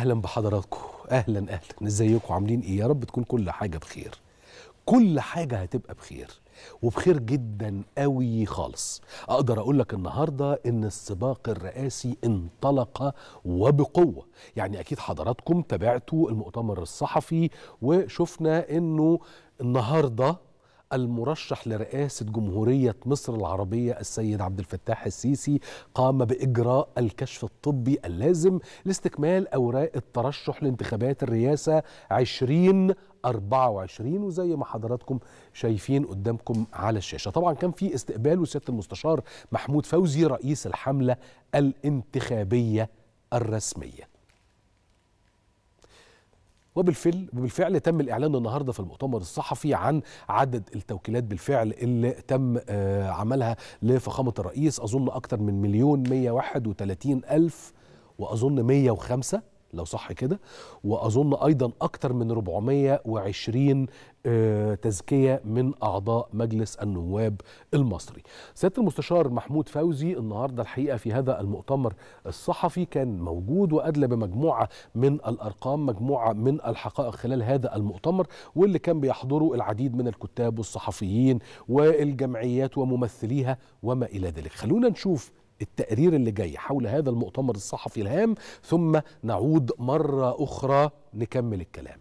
اهلا بحضراتكم اهلا اهلا ازيكم عاملين ايه يا رب تكون كل حاجه بخير كل حاجه هتبقى بخير وبخير جدا قوي خالص اقدر اقول لك النهارده ان السباق الرئاسي انطلق وبقوه يعني اكيد حضراتكم تابعتوا المؤتمر الصحفي وشفنا انه النهارده المرشح لرئاسة جمهورية مصر العربية السيد عبد الفتاح السيسي قام بإجراء الكشف الطبي اللازم لاستكمال أوراق الترشح لانتخابات الرئاسة 2024 وزي ما حضراتكم شايفين قدامكم على الشاشة طبعا كان في استقبال وسيادة المستشار محمود فوزي رئيس الحملة الانتخابية الرسميه وبالفعل وبالفعل تم الاعلان النهارده في المؤتمر الصحفي عن عدد التوكيلات بالفعل اللي تم آه عملها لفخامه الرئيس اظن اكتر من مليون 131 الف واظن 105 لو صح كده واظن ايضا اكتر من 420 آه تزكيه من اعضاء مجلس النواب المصري. سياده المستشار محمود فوزي النهارده الحقيقه في هذا المؤتمر الصحفي كان موجود وادلى بمجموعه من الارقام مجموعه من الحقائق خلال هذا المؤتمر واللي كان بيحضره العديد من الكتاب والصحفيين والجمعيات وممثليها وما الى ذلك. خلونا نشوف التقرير اللي جاي حول هذا المؤتمر الصحفي الهام ثم نعود مرة أخرى نكمل الكلام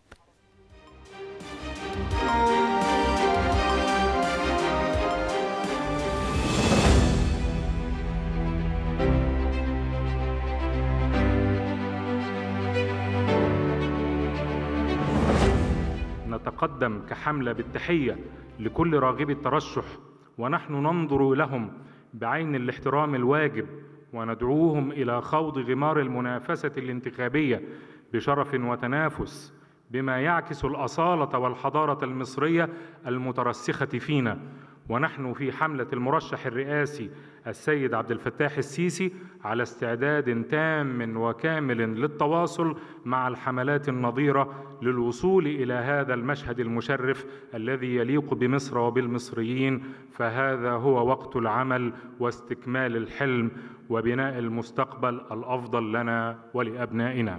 نتقدم كحملة بالتحية لكل راغبي الترشح ونحن ننظر لهم بعين الاحترام الواجب وندعوهم الى خوض غمار المنافسه الانتخابيه بشرف وتنافس بما يعكس الاصاله والحضاره المصريه المترسخه فينا ونحن في حمله المرشح الرئاسي السيد عبد الفتاح السيسي على استعداد تام وكامل للتواصل مع الحملات النظيره للوصول الى هذا المشهد المشرف الذي يليق بمصر وبالمصريين فهذا هو وقت العمل واستكمال الحلم وبناء المستقبل الافضل لنا ولابنائنا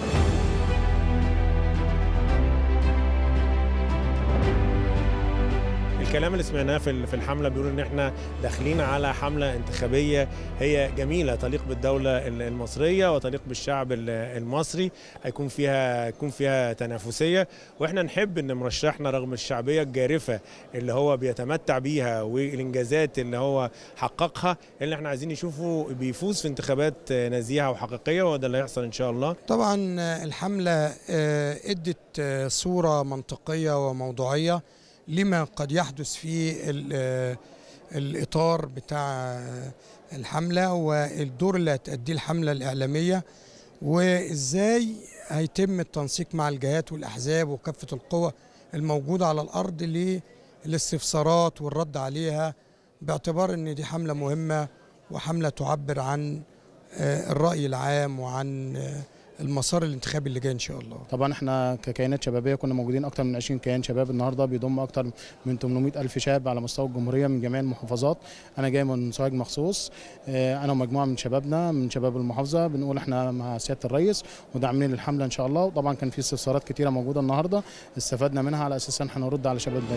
الكلام اللي سمعناه في في الحمله بيقول ان احنا داخلين على حمله انتخابيه هي جميله تليق بالدوله المصريه وتليق بالشعب المصري هيكون فيها يكون فيها تنافسيه واحنا نحب ان مرشحنا رغم الشعبيه الجارفه اللي هو بيتمتع بيها والانجازات اللي هو حققها اللي احنا عايزين نشوفه بيفوز في انتخابات نزيهه وحقيقيه وده اللي هيحصل ان شاء الله طبعا الحمله ادت صوره منطقيه وموضوعيه لما قد يحدث في الإطار بتاع الحملة والدور اللي هتأديه الحملة الإعلامية وإزاي هيتم التنسيق مع الجهات والأحزاب وكافة القوى الموجودة على الأرض للاستفسارات والرد عليها باعتبار أن دي حملة مهمة وحملة تعبر عن الرأي العام وعن المسار الانتخابي اللي جاي ان شاء الله طبعا احنا ككيانات شبابيه كنا موجودين اكتر من 20 كيان شباب النهارده بيضم اكتر من 800 الف شاب على مستوى الجمهوريه من جميع المحافظات انا جاي من سوهاج مخصوص انا ومجموعه من شبابنا من شباب المحافظه بنقول احنا مع سياده الرئيس وداعمين الحمله ان شاء الله وطبعا كان في استفسارات كتيره موجوده النهارده استفدنا منها على اساس ان احنا نرد على شبابنا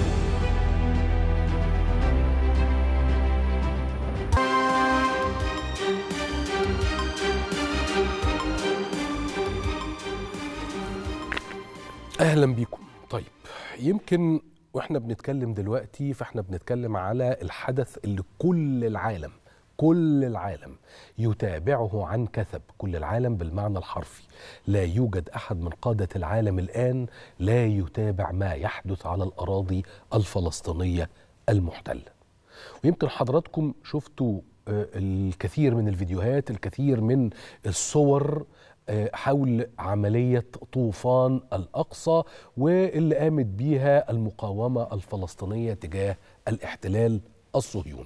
اهلا بيكم طيب يمكن واحنا بنتكلم دلوقتي فاحنا بنتكلم على الحدث اللي كل العالم كل العالم يتابعه عن كثب كل العالم بالمعنى الحرفي لا يوجد احد من قاده العالم الان لا يتابع ما يحدث على الاراضي الفلسطينيه المحتله ويمكن حضراتكم شفتوا الكثير من الفيديوهات الكثير من الصور حول عملية طوفان الأقصى واللي قامت بيها المقاومة الفلسطينية تجاه الاحتلال الصهيوني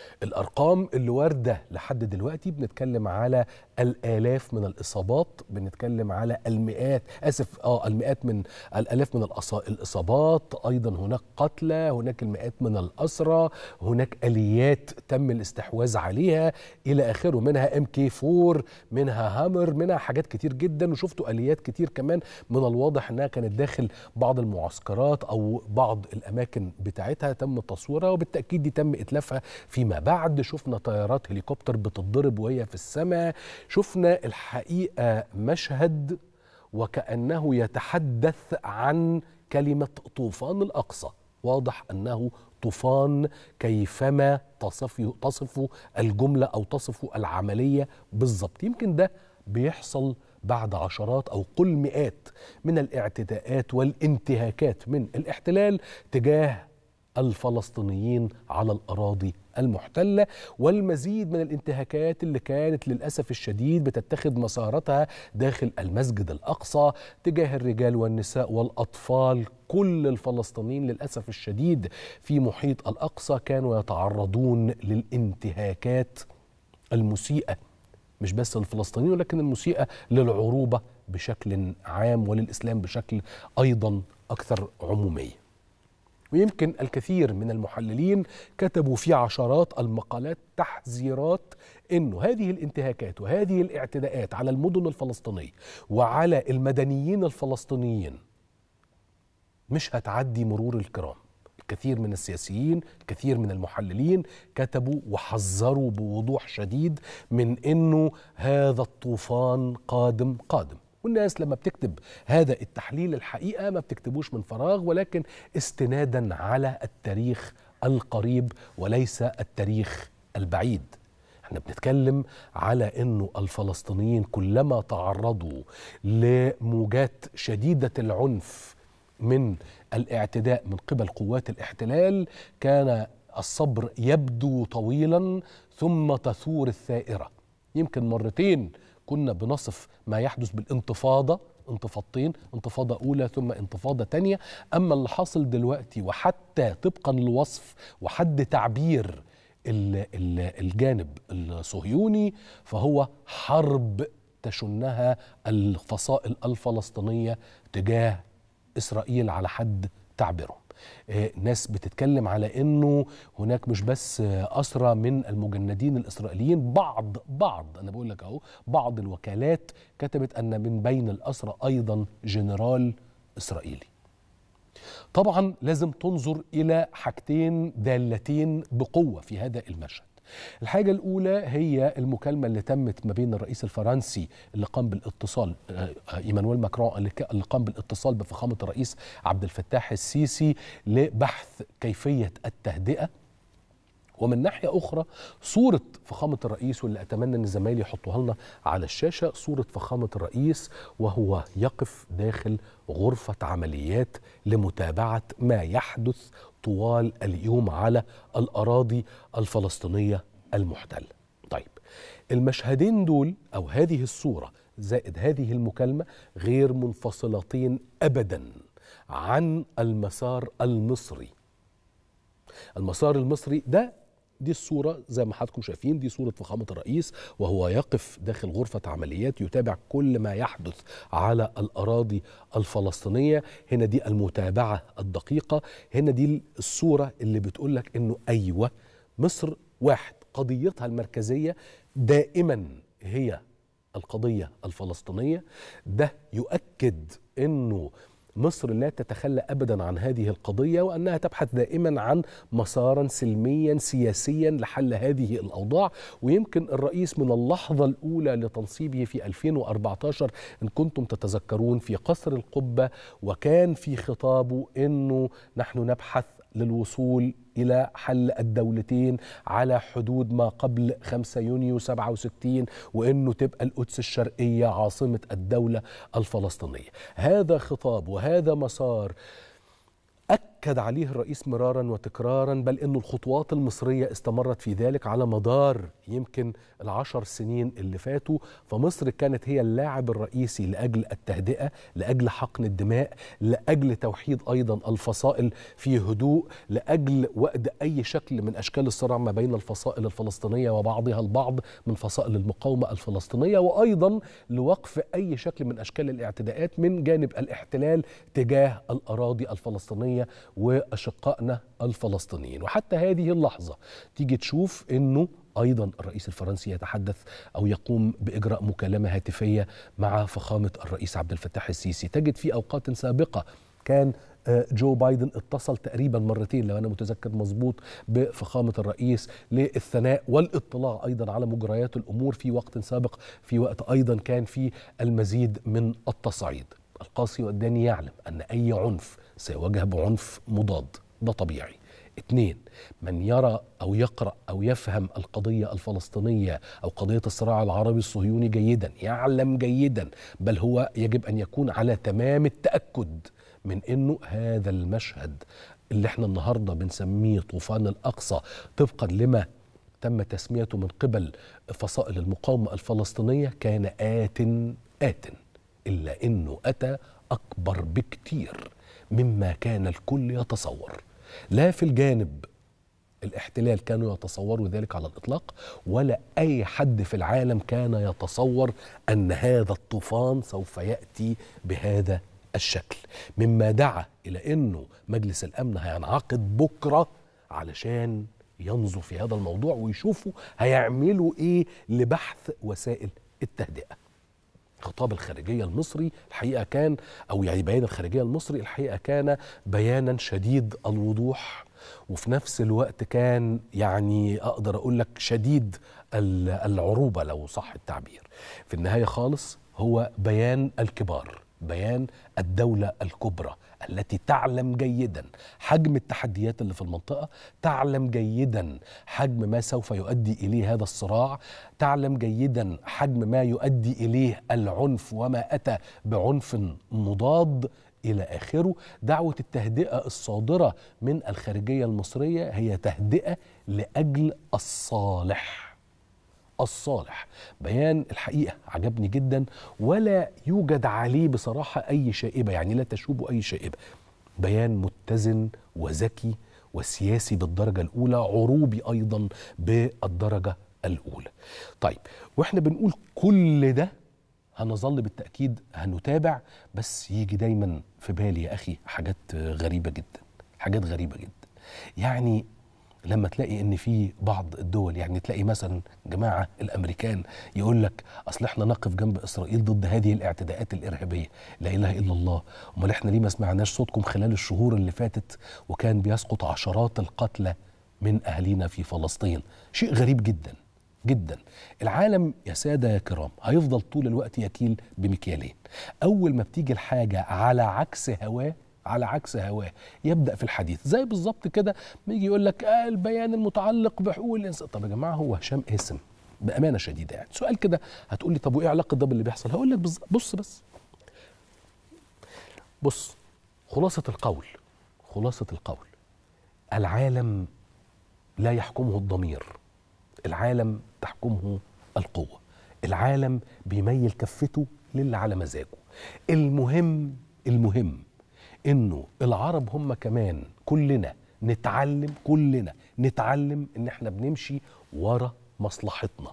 الارقام اللي وارده لحد دلوقتي بنتكلم على الالاف من الاصابات بنتكلم على المئات اسف اه المئات من الالاف من الأص- الاصابات ايضا هناك قتلى هناك المئات من الاسرى هناك اليات تم الاستحواذ عليها الى اخره منها ام كي 4 منها هامر منها حاجات كتير جدا وشفتوا اليات كتير كمان من الواضح انها كانت داخل بعض المعسكرات او بعض الاماكن بتاعتها تم تصويرها وبالتاكيد دي تم اتلافها فيما بعد شفنا طيارات هليكوبتر بتتضرب وهي في السماء شفنا الحقيقه مشهد وكانه يتحدث عن كلمه طوفان الاقصى واضح انه طوفان كيفما تصف تصف الجمله او تصف العمليه بالضبط يمكن ده بيحصل بعد عشرات او قل مئات من الاعتداءات والانتهاكات من الاحتلال تجاه الفلسطينيين على الاراضي المحتله والمزيد من الانتهاكات اللي كانت للاسف الشديد بتتخذ مسارتها داخل المسجد الاقصى تجاه الرجال والنساء والاطفال كل الفلسطينيين للاسف الشديد في محيط الاقصى كانوا يتعرضون للانتهاكات المسيئه مش بس للفلسطينيين ولكن المسيئه للعروبه بشكل عام وللاسلام بشكل ايضا اكثر عموميه ويمكن الكثير من المحللين كتبوا في عشرات المقالات تحذيرات انه هذه الانتهاكات وهذه الاعتداءات على المدن الفلسطينيه وعلى المدنيين الفلسطينيين مش هتعدي مرور الكرام الكثير من السياسيين الكثير من المحللين كتبوا وحذروا بوضوح شديد من انه هذا الطوفان قادم قادم والناس لما بتكتب هذا التحليل الحقيقه ما بتكتبوش من فراغ ولكن استنادا على التاريخ القريب وليس التاريخ البعيد احنا بنتكلم على انه الفلسطينيين كلما تعرضوا لموجات شديده العنف من الاعتداء من قبل قوات الاحتلال كان الصبر يبدو طويلا ثم تثور الثائره يمكن مرتين كنا بنصف ما يحدث بالانتفاضه انتفاضتين انتفاضة أولى ثم انتفاضة تانية أما اللي حاصل دلوقتي وحتى طبقا لوصف وحد تعبير ال- ال- الجانب الصهيوني فهو حرب تشنها الفصائل الفلسطينية تجاه إسرائيل على حد تعبيرهم آه، ناس بتتكلم على انه هناك مش بس آه، اسرى من المجندين الاسرائيليين بعض بعض انا بقول لك اهو بعض الوكالات كتبت ان من بين الاسرى ايضا جنرال اسرائيلي طبعا لازم تنظر الى حاجتين دالتين بقوه في هذا المشهد الحاجة الأولى هي المكالمة اللي تمت ما بين الرئيس الفرنسي اللي قام بالاتصال آه، آه، إيمانويل ماكرون اللي ك- اللي قام بالاتصال بفخامة الرئيس عبد الفتاح السيسي لبحث كيفية التهدئة ومن ناحية أخرى صورة فخامة الرئيس واللي أتمنى أن زمايلي يحطوها لنا على الشاشة صورة فخامة الرئيس وهو يقف داخل غرفة عمليات لمتابعة ما يحدث طوال اليوم على الأراضي الفلسطينية المحتلة طيب المشهدين دول أو هذه الصورة زائد هذه المكالمة غير منفصلتين أبدا عن المسار المصري المسار المصري ده دي الصورة زي ما حضراتكم شايفين دي صورة فخامة الرئيس وهو يقف داخل غرفة عمليات يتابع كل ما يحدث على الأراضي الفلسطينية هنا دي المتابعة الدقيقة هنا دي الصورة اللي بتقول لك إنه أيوة مصر واحد قضيتها المركزية دائما هي القضية الفلسطينية ده يؤكد أنه مصر لا تتخلى ابدا عن هذه القضيه وانها تبحث دائما عن مسارا سلميا سياسيا لحل هذه الاوضاع ويمكن الرئيس من اللحظه الاولى لتنصيبه في 2014 ان كنتم تتذكرون في قصر القبه وكان في خطابه انه نحن نبحث للوصول إلى حل الدولتين على حدود ما قبل 5 يونيو 67 وأنه تبقى القدس الشرقية عاصمة الدولة الفلسطينية هذا خطاب وهذا مسار أكد عليه الرئيس مرارا وتكرارا بل أن الخطوات المصرية استمرت في ذلك على مدار يمكن العشر سنين اللي فاتوا فمصر كانت هي اللاعب الرئيسي لأجل التهدئة لأجل حقن الدماء لأجل توحيد أيضا الفصائل في هدوء لأجل وقد أي شكل من أشكال الصراع ما بين الفصائل الفلسطينية وبعضها البعض من فصائل المقاومة الفلسطينية وأيضا لوقف أي شكل من أشكال الاعتداءات من جانب الاحتلال تجاه الأراضي الفلسطينية وأشقائنا الفلسطينيين وحتى هذه اللحظة تيجي تشوف أنه ايضا الرئيس الفرنسي يتحدث او يقوم باجراء مكالمه هاتفيه مع فخامه الرئيس عبد الفتاح السيسي تجد في اوقات سابقه كان جو بايدن اتصل تقريبا مرتين لو انا متذكر مظبوط بفخامه الرئيس للثناء والاطلاع ايضا على مجريات الامور في وقت سابق في وقت ايضا كان في المزيد من التصعيد القاسي والداني يعلم ان اي عنف سيواجه بعنف مضاد ده طبيعي اثنين من يرى او يقرا او يفهم القضيه الفلسطينيه او قضيه الصراع العربي الصهيوني جيدا يعلم جيدا بل هو يجب ان يكون على تمام التاكد من انه هذا المشهد اللي احنا النهارده بنسميه طوفان الاقصى طبقا لما تم تسميته من قبل فصائل المقاومه الفلسطينيه كان ات ات الا انه اتى اكبر بكتير مما كان الكل يتصور لا في الجانب الاحتلال كانوا يتصوروا ذلك على الاطلاق ولا اي حد في العالم كان يتصور ان هذا الطوفان سوف ياتي بهذا الشكل مما دعا الى انه مجلس الامن هينعقد بكره علشان ينظر في هذا الموضوع ويشوفوا هيعملوا ايه لبحث وسائل التهدئه خطاب الخارجية المصري الحقيقة كان أو يعني بيان الخارجية المصري الحقيقة كان بيانا شديد الوضوح وفي نفس الوقت كان يعني أقدر أقول لك شديد العروبة لو صح التعبير في النهاية خالص هو بيان الكبار بيان الدولة الكبرى التي تعلم جيدا حجم التحديات اللي في المنطقة تعلم جيدا حجم ما سوف يؤدي إليه هذا الصراع تعلم جيدا حجم ما يؤدي إليه العنف وما أتى بعنف مضاد إلى آخره دعوة التهدئة الصادرة من الخارجية المصرية هي تهدئة لأجل الصالح الصالح بيان الحقيقة عجبني جدا ولا يوجد عليه بصراحة أي شائبة يعني لا تشوب أي شائبة بيان متزن وذكي وسياسي بالدرجة الأولى عروبي أيضا بالدرجة الأولى طيب وإحنا بنقول كل ده هنظل بالتأكيد هنتابع بس يجي دايما في بالي يا أخي حاجات غريبة جدا حاجات غريبة جدا يعني لما تلاقي ان في بعض الدول يعني تلاقي مثلا جماعه الامريكان يقول لك اصل احنا نقف جنب اسرائيل ضد هذه الاعتداءات الارهابيه لا اله الا الله امال احنا ليه ما سمعناش صوتكم خلال الشهور اللي فاتت وكان بيسقط عشرات القتلى من اهالينا في فلسطين شيء غريب جدا جدا العالم يا ساده يا كرام هيفضل طول الوقت يكيل بمكيالين اول ما بتيجي الحاجه على عكس هواه على عكس هواه يبدا في الحديث زي بالظبط كده ما يجي يقول لك آه البيان المتعلق بحقوق الانسان طب يا جماعه هو هشام اسم بامانه شديده يعني سؤال كده هتقول لي طب وايه علاقه ده باللي بيحصل هقول لك بص بس بص خلاصه القول خلاصه القول العالم لا يحكمه الضمير العالم تحكمه القوه العالم بيميل كفته للي على مزاجه المهم المهم انه العرب هم كمان كلنا نتعلم كلنا نتعلم ان احنا بنمشي ورا مصلحتنا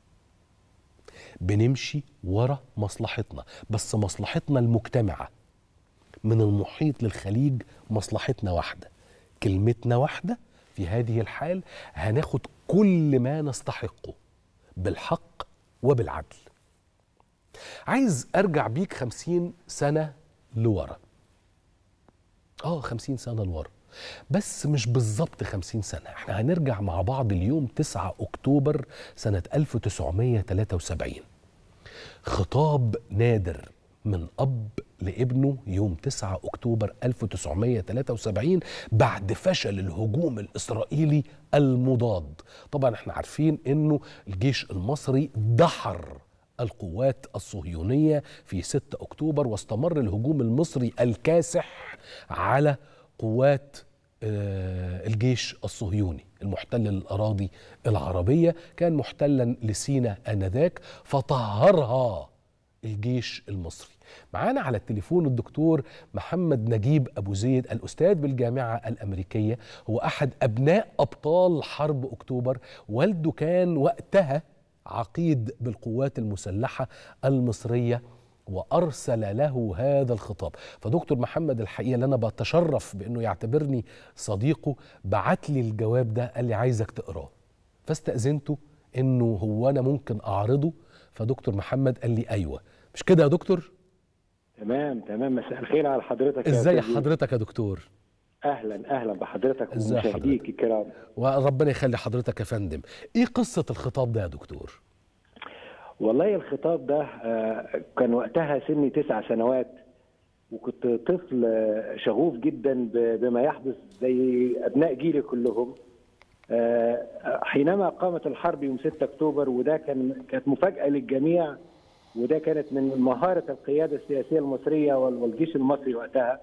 بنمشي ورا مصلحتنا بس مصلحتنا المجتمعة من المحيط للخليج مصلحتنا واحدة كلمتنا واحدة في هذه الحال هناخد كل ما نستحقه بالحق وبالعدل عايز أرجع بيك خمسين سنة لورا اه خمسين سنة لورا بس مش بالظبط خمسين سنة احنا هنرجع مع بعض اليوم 9 أكتوبر سنة 1973 خطاب نادر من أب لابنه يوم 9 أكتوبر 1973 بعد فشل الهجوم الإسرائيلي المضاد طبعا احنا عارفين انه الجيش المصري دحر القوات الصهيونية في 6 أكتوبر واستمر الهجوم المصري الكاسح على قوات الجيش الصهيوني المحتل للأراضي العربية كان محتلا لسينا آنذاك فطهرها الجيش المصري معانا على التليفون الدكتور محمد نجيب أبو زيد الأستاذ بالجامعة الأمريكية هو أحد أبناء أبطال حرب أكتوبر والده كان وقتها عقيد بالقوات المسلحة المصرية وارسل له هذا الخطاب فدكتور محمد الحقيقه اللي انا بتشرف بانه يعتبرني صديقه بعت لي الجواب ده قال لي عايزك تقراه فاستاذنته انه هو انا ممكن اعرضه فدكتور محمد قال لي ايوه مش كده يا دكتور تمام تمام مساء الخير على حضرتك ازاي حضرتك يا دكتور اهلا اهلا بحضرتك ومشاهديك الكرام وربنا يخلي حضرتك يا فندم ايه قصه الخطاب ده يا دكتور والله الخطاب ده كان وقتها سني تسع سنوات وكنت طفل شغوف جدا بما يحدث زي ابناء جيلي كلهم حينما قامت الحرب يوم 6 اكتوبر وده كان كانت مفاجاه للجميع وده كانت من مهاره القياده السياسيه المصريه والجيش المصري وقتها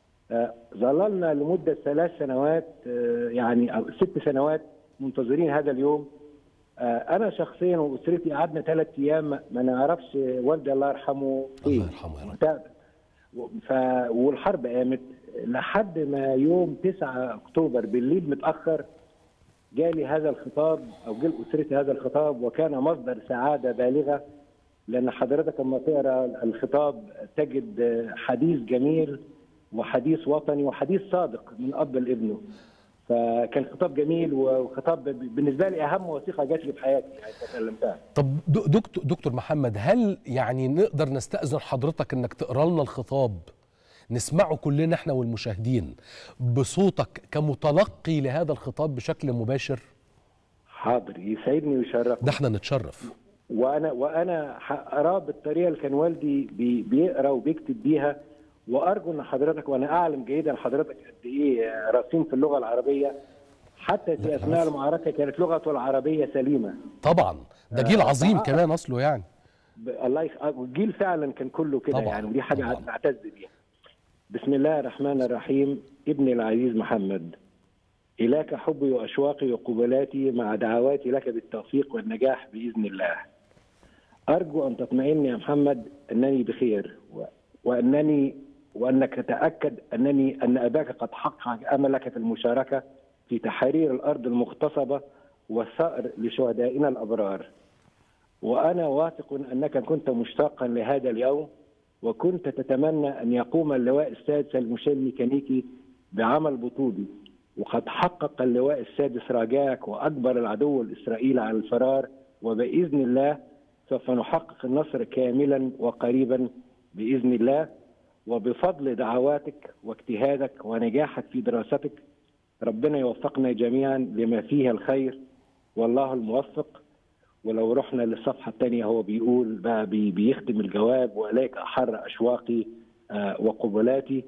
ظللنا لمده ثلاث سنوات يعني أو ست سنوات منتظرين هذا اليوم انا شخصيا واسرتي قعدنا ثلاث ايام ما نعرفش والدي الله يرحمه فين الله يرحمه يا رب ف... والحرب قامت لحد ما يوم 9 اكتوبر بالليل متاخر جالي هذا الخطاب او جال اسرتي هذا الخطاب وكان مصدر سعاده بالغه لان حضرتك لما تقرا الخطاب تجد حديث جميل وحديث وطني وحديث صادق من اب لابنه فكان خطاب جميل وخطاب بالنسبه لي اهم وثيقه جات لي في حياتي يعني تكلمتها طب دكتور دكتور محمد هل يعني نقدر نستاذن حضرتك انك تقرا لنا الخطاب نسمعه كلنا احنا والمشاهدين بصوتك كمتلقي لهذا الخطاب بشكل مباشر حاضر يسعدني ويشرفني ده احنا نتشرف وانا وانا هقراه بالطريقه اللي كان والدي بي بيقرا وبيكتب بيها وارجو ان حضرتك وانا اعلم جيدا حضرتك قد ايه راسين في اللغه العربيه حتى في اثناء المعركه كانت لغته العربيه سليمه طبعا ده جيل عظيم آه كمان اصله يعني الله يخ... الجيل فعلا كان كله كده يعني ودي حاجه نعتز بيها بسم الله الرحمن الرحيم ابني العزيز محمد إليك حبي وأشواقي وقبلاتي مع دعواتي لك بالتوفيق والنجاح بإذن الله أرجو أن تطمئن يا محمد أنني بخير و... وأنني وانك تتاكد انني ان اباك قد حقق املك في المشاركه في تحرير الارض المغتصبه والثأر لشهدائنا الابرار. وانا واثق انك كنت مشتاقا لهذا اليوم وكنت تتمنى ان يقوم اللواء السادس المشير الميكانيكي بعمل بطولي وقد حقق اللواء السادس راجاك واكبر العدو الاسرائيلي على الفرار وباذن الله سوف نحقق النصر كاملا وقريبا باذن الله وبفضل دعواتك واجتهادك ونجاحك في دراستك ربنا يوفقنا جميعا لما فيه الخير والله الموفق ولو رحنا للصفحة الثانية هو بيقول بقى بي بيختم الجواب وإليك أحر أشواقي آه وقبلاتي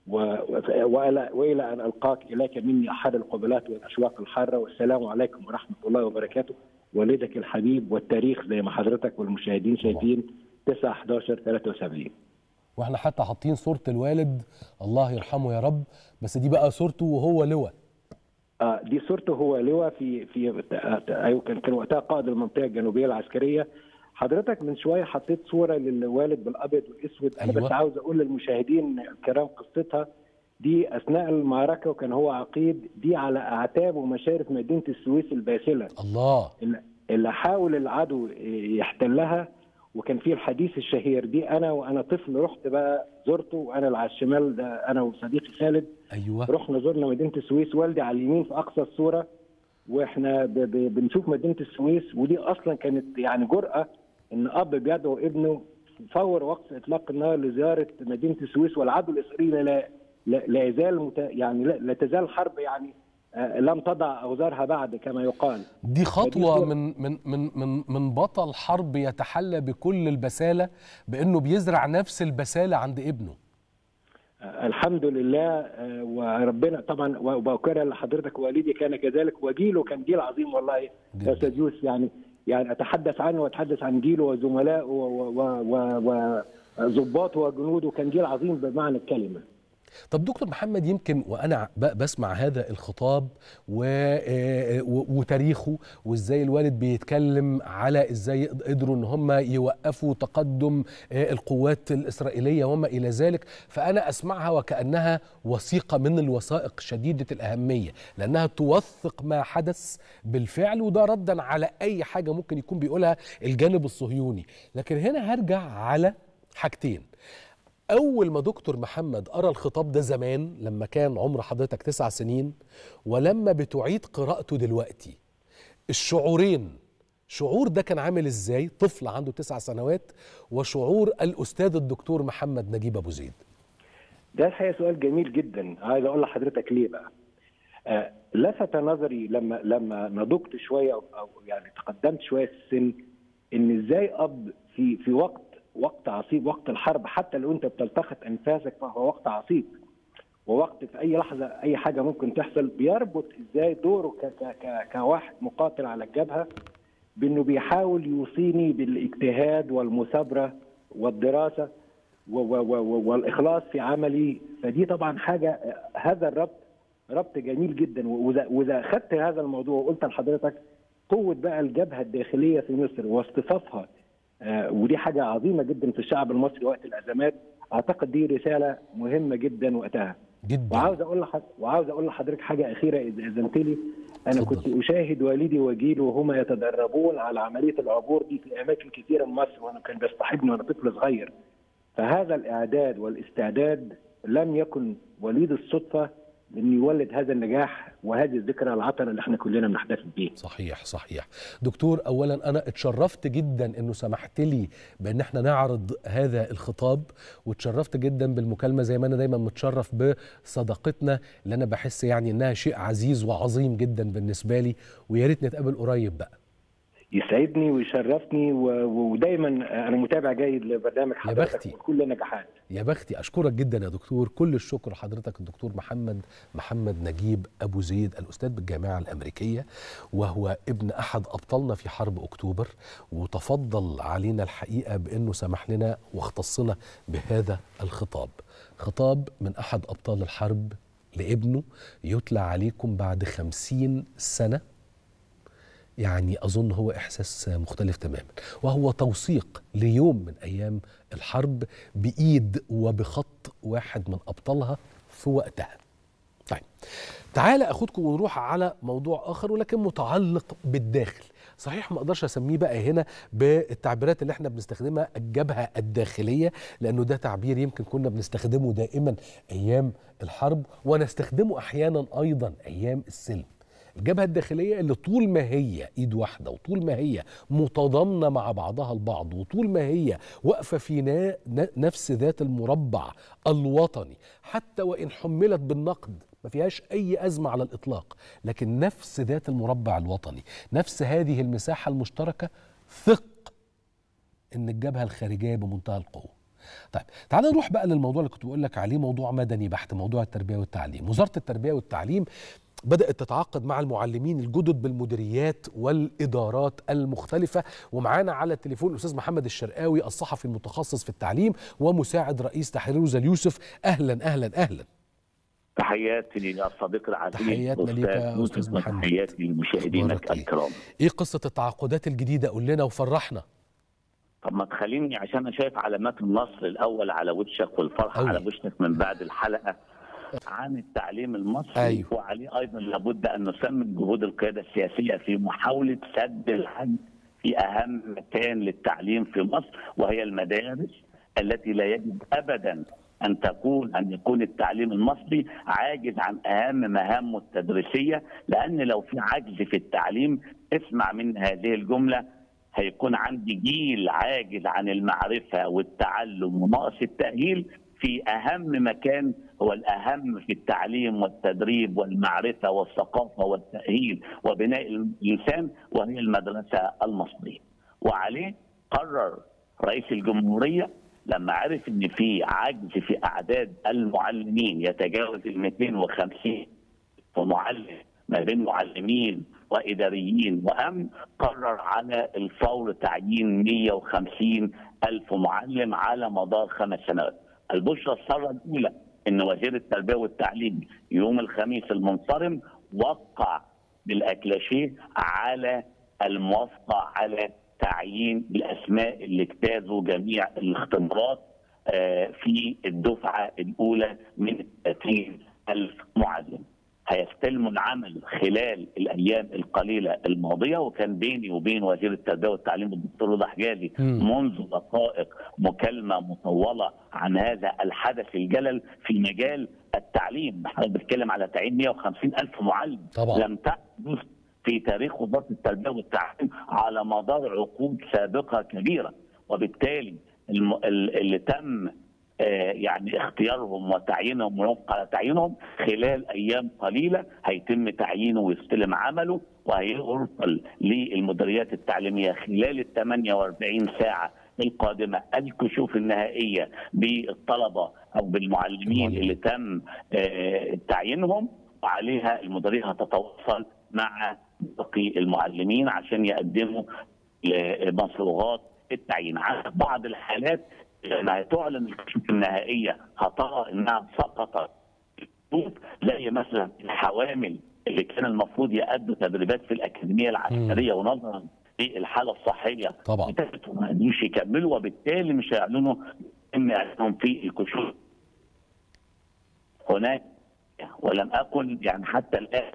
وإلى, وإلى أن ألقاك إليك مني أحر القبلات والأشواق الحارة والسلام عليكم ورحمة الله وبركاته والدك الحبيب والتاريخ زي ما حضرتك والمشاهدين شايفين 9 11 73 واحنا حتى حاطين صوره الوالد الله يرحمه يا رب بس دي بقى صورته وهو لواء آه دي صورته هو لواء في في ايوه كان كان وقتها قائد المنطقه الجنوبيه العسكريه حضرتك من شويه حطيت صوره للوالد بالابيض والاسود انا أيوة. بس عاوز اقول للمشاهدين الكرام قصتها دي اثناء المعركه وكان هو عقيد دي على اعتاب ومشارف مدينه السويس الباسله الله اللي- اللي حاول العدو يحتلها وكان فيه الحديث الشهير دي انا وانا طفل رحت بقى زرته وانا اللي على الشمال ده انا وصديقي خالد ايوه رحنا زرنا مدينه السويس والدي على اليمين في اقصى الصوره واحنا ب ب بنشوف مدينه السويس ودي اصلا كانت يعني جرأه ان اب بيدعو ابنه فور وقف اطلاق النار لزياره مدينه السويس والعدو الاسرائيلي لا لا, لا يزال مت يعني لا, لا تزال الحرب يعني آه، لم تضع اوزارها بعد كما يقال دي خطوه صورة. من من من من من بطل حرب يتحلى بكل البساله بانه بيزرع نفس البساله عند ابنه الحمد لله آه، وربنا طبعا وبكرر لحضرتك والدي كان كذلك وجيله كان جيل عظيم والله يا جداً. استاذ يوسف يعني يعني اتحدث عنه واتحدث عن جيله وزملائه و- و- و- وضباطه وجنوده كان جيل عظيم بمعنى الكلمه طب دكتور محمد يمكن وانا بسمع هذا الخطاب و... وتاريخه وازاي الوالد بيتكلم على ازاي قدروا ان هم يوقفوا تقدم القوات الاسرائيليه وما الى ذلك فانا اسمعها وكانها وثيقه من الوثائق شديده الاهميه لانها توثق ما حدث بالفعل وده ردا على اي حاجه ممكن يكون بيقولها الجانب الصهيوني لكن هنا هرجع على حاجتين أول ما دكتور محمد قرأ الخطاب ده زمان لما كان عمر حضرتك تسع سنين ولما بتعيد قراءته دلوقتي الشعورين شعور ده كان عامل ازاي طفل عنده تسع سنوات وشعور الأستاذ الدكتور محمد نجيب أبو زيد ده الحقيقة سؤال جميل جدا عايز أقول لحضرتك ليه بقى آه لفت نظري لما لما نضجت شوية أو يعني تقدمت شوية في السن إن إزاي أب في في وقت وقت عصيب وقت الحرب حتى لو انت بتلتقط انفاسك فهو وقت عصيب ووقت في اي لحظه اي حاجه ممكن تحصل بيربط ازاي دوره ك ك ك كواحد مقاتل على الجبهه بانه بيحاول يوصيني بالاجتهاد والمثابره والدراسه و و و والاخلاص في عملي فدي طبعا حاجه هذا الربط ربط جميل جدا واذا اخذت هذا الموضوع وقلت لحضرتك قوه بقى الجبهه الداخليه في مصر واصطفافها آه ودي حاجه عظيمه جدا في الشعب المصري وقت الازمات اعتقد دي رساله مهمه جدا وقتها جدا وعاوز اقول لحضرتك وعاوز اقول لحضرتك حاجه اخيره اذا اذنت لي انا فضل. كنت اشاهد والدي وجيلي وهما يتدربون على عمليه العبور دي في اماكن كثيره من مصر وانا كان بيصطحبني وانا طفل صغير فهذا الاعداد والاستعداد لم يكن وليد الصدفه لانه يولد هذا النجاح وهذه الذكرى العطره اللي احنا كلنا بنحتفل بيها. صحيح صحيح. دكتور اولا انا اتشرفت جدا انه سمحت لي بان احنا نعرض هذا الخطاب واتشرفت جدا بالمكالمه زي ما انا دايما متشرف بصداقتنا اللي انا بحس يعني انها شيء عزيز وعظيم جدا بالنسبه لي ويا ريت نتقابل قريب بقى. يسعدني ويشرفني ودايما انا متابع جيد لبرنامج حضرتك بختي. وكل النجاحات يا بختي اشكرك جدا يا دكتور كل الشكر لحضرتك الدكتور محمد محمد نجيب ابو زيد الاستاذ بالجامعه الامريكيه وهو ابن احد ابطالنا في حرب اكتوبر وتفضل علينا الحقيقه بانه سمح لنا واختصنا بهذا الخطاب خطاب من احد ابطال الحرب لابنه يتلى عليكم بعد خمسين سنه يعني أظن هو إحساس مختلف تماما وهو توثيق ليوم من أيام الحرب بإيد وبخط واحد من أبطالها في وقتها طيب تعالى أخدكم ونروح على موضوع آخر ولكن متعلق بالداخل صحيح ما اقدرش اسميه بقى هنا بالتعبيرات اللي احنا بنستخدمها الجبهه الداخليه لانه ده تعبير يمكن كنا بنستخدمه دائما ايام الحرب ونستخدمه احيانا ايضا ايام السلم الجبهة الداخلية اللي طول ما هي ايد واحدة وطول ما هي متضامنة مع بعضها البعض وطول ما هي واقفة في نفس ذات المربع الوطني حتى وإن حملت بالنقد ما فيهاش أي أزمة على الإطلاق لكن نفس ذات المربع الوطني نفس هذه المساحة المشتركة ثق إن الجبهة الخارجية بمنتهى القوة طيب تعال نروح بقى للموضوع اللي كنت بقول لك عليه موضوع مدني بحت موضوع التربية والتعليم وزارة التربية والتعليم بدأت تتعاقد مع المعلمين الجدد بالمديريات والإدارات المختلفة ومعانا على التليفون الأستاذ محمد الشرقاوي الصحفي المتخصص في التعليم ومساعد رئيس تحرير روزا اليوسف أهلا أهلا أهلا تحياتي للصديق العزيز تحياتنا ليك يا أستاذ محمد تحياتي لمشاهدينك الكرام إيه قصة التعاقدات الجديدة قول لنا وفرحنا طب ما تخليني عشان انا شايف علامات النصر الاول على وشك والفرحه أوي. على وشك من بعد الحلقه عن التعليم المصري أيوه. وعليه ايضا لابد ان نسمي جهود القياده السياسيه في محاوله سد الحد في اهم مكان للتعليم في مصر وهي المدارس التي لا يجب ابدا ان تكون ان يكون التعليم المصري عاجز عن اهم مهامه التدريسيه لان لو في عجز في التعليم اسمع من هذه الجمله هيكون عندي جيل عاجز عن المعرفه والتعلم وناقص التاهيل في اهم مكان هو الاهم في التعليم والتدريب والمعرفه والثقافه والتاهيل وبناء الانسان وهي المدرسه المصريه. وعليه قرر رئيس الجمهوريه لما عرف ان في عجز في اعداد المعلمين يتجاوز ال 250 ومعلم ما بين معلمين واداريين وامن قرر على الفور تعيين 150 الف معلم على مدار خمس سنوات. البشرى الساره الاولى ان وزير التربيه والتعليم يوم الخميس المنصرم وقع بالاكلاشيه على الموافقه على تعيين الاسماء اللي اجتازوا جميع الاختبارات في الدفعه الاولى من 30 الف معلم. هيستلموا العمل خلال الايام القليله الماضيه وكان بيني وبين وزير التربيه والتعليم الدكتور رضا حجازي منذ دقائق مكالمه مطوله عن هذا الحدث الجلل في مجال التعليم احنا بنتكلم على تعيين 150 الف معلم طبعا. لم تحدث في تاريخ وزاره التربيه والتعليم على مدار عقود سابقه كبيره وبالتالي الم... اللي تم يعني اختيارهم وتعيينهم ووفق على تعيينهم خلال ايام قليله هيتم تعيينه ويستلم عمله وهيرسل للمديريات التعليميه خلال ال 48 ساعه القادمه الكشوف النهائيه بالطلبه او بالمعلمين اللي تم تعيينهم وعليها المديريه هتتواصل مع باقي المعلمين عشان يقدموا مصروغات التعيين على بعض الحالات لما تعلن الكشوف النهائيه هترى انها سقطت زي مثلا الحوامل اللي كان المفروض يأدوا تدريبات في الاكاديميه العسكريه ونظرا للحاله الصحيه طبعا ما قدروش يكملوا وبالتالي مش هيعلنوا ان اعلانهم في الكشوف هناك ولم اكن يعني حتى الان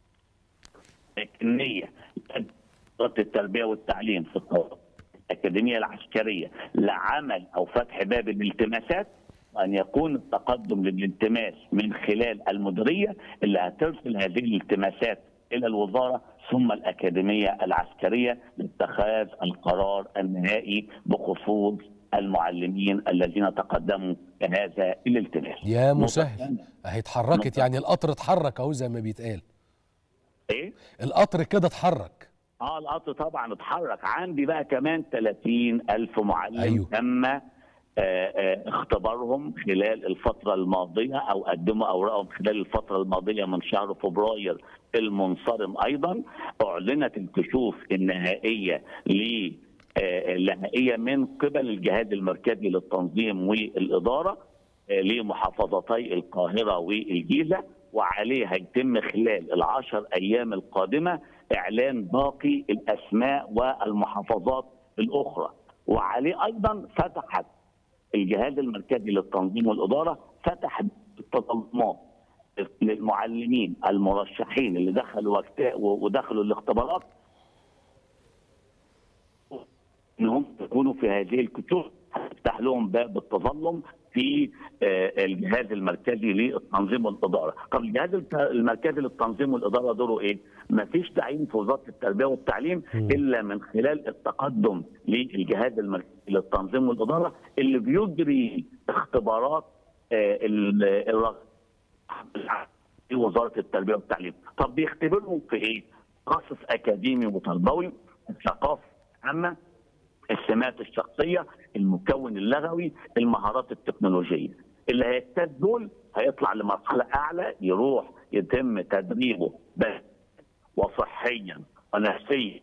لكنيه وزاره التربيه والتعليم في الطوارئ الأكاديمية العسكرية لعمل أو فتح باب الالتماسات وأن يكون التقدم للالتماس من خلال المديرية اللي هترسل هذه الالتماسات إلى الوزارة ثم الأكاديمية العسكرية لاتخاذ القرار النهائي بخصوص المعلمين الذين تقدموا بهذا الالتماس يا مسهل اهي اتحركت يعني القطر اتحرك اهو زي ما بيتقال ايه القطر كده اتحرك اه القطر طبعا اتحرك عندي بقى كمان 30 ألف معلم أيوه. تم آه آه اختبارهم خلال الفترة الماضية أو قدموا أوراقهم خلال الفترة الماضية من شهر فبراير المنصرم أيضا أعلنت الكشوف النهائية ل النهائية من قبل الجهاز المركزي للتنظيم والإدارة لمحافظتي القاهرة والجيزة وعليه هيتم خلال العشر أيام القادمة اعلان باقي الاسماء والمحافظات الاخرى وعليه ايضا فتحت الجهاز المركزي للتنظيم والاداره فتح التظلمات للمعلمين المرشحين اللي دخلوا ودخلوا الاختبارات انهم يكونوا في هذه الكتب هتفتح لهم باب التظلم في الجهاز المركزي للتنظيم والاداره، طب الجهاز المركزي للتنظيم والاداره دوره ايه؟ ما فيش تعيين في وزاره التربيه والتعليم الا من خلال التقدم للجهاز المركزي للتنظيم والاداره اللي بيجري اختبارات في وزاره التربيه والتعليم، طب بيختبرهم في ايه؟ تخصص اكاديمي وتربوي، الثقافه عامه، السمات الشخصيه، المكون اللغوي، المهارات التكنولوجيه. اللي هيجتاز دول هيطلع لمرحله اعلى يروح يتم تدريبه بس وصحيا ونفسيا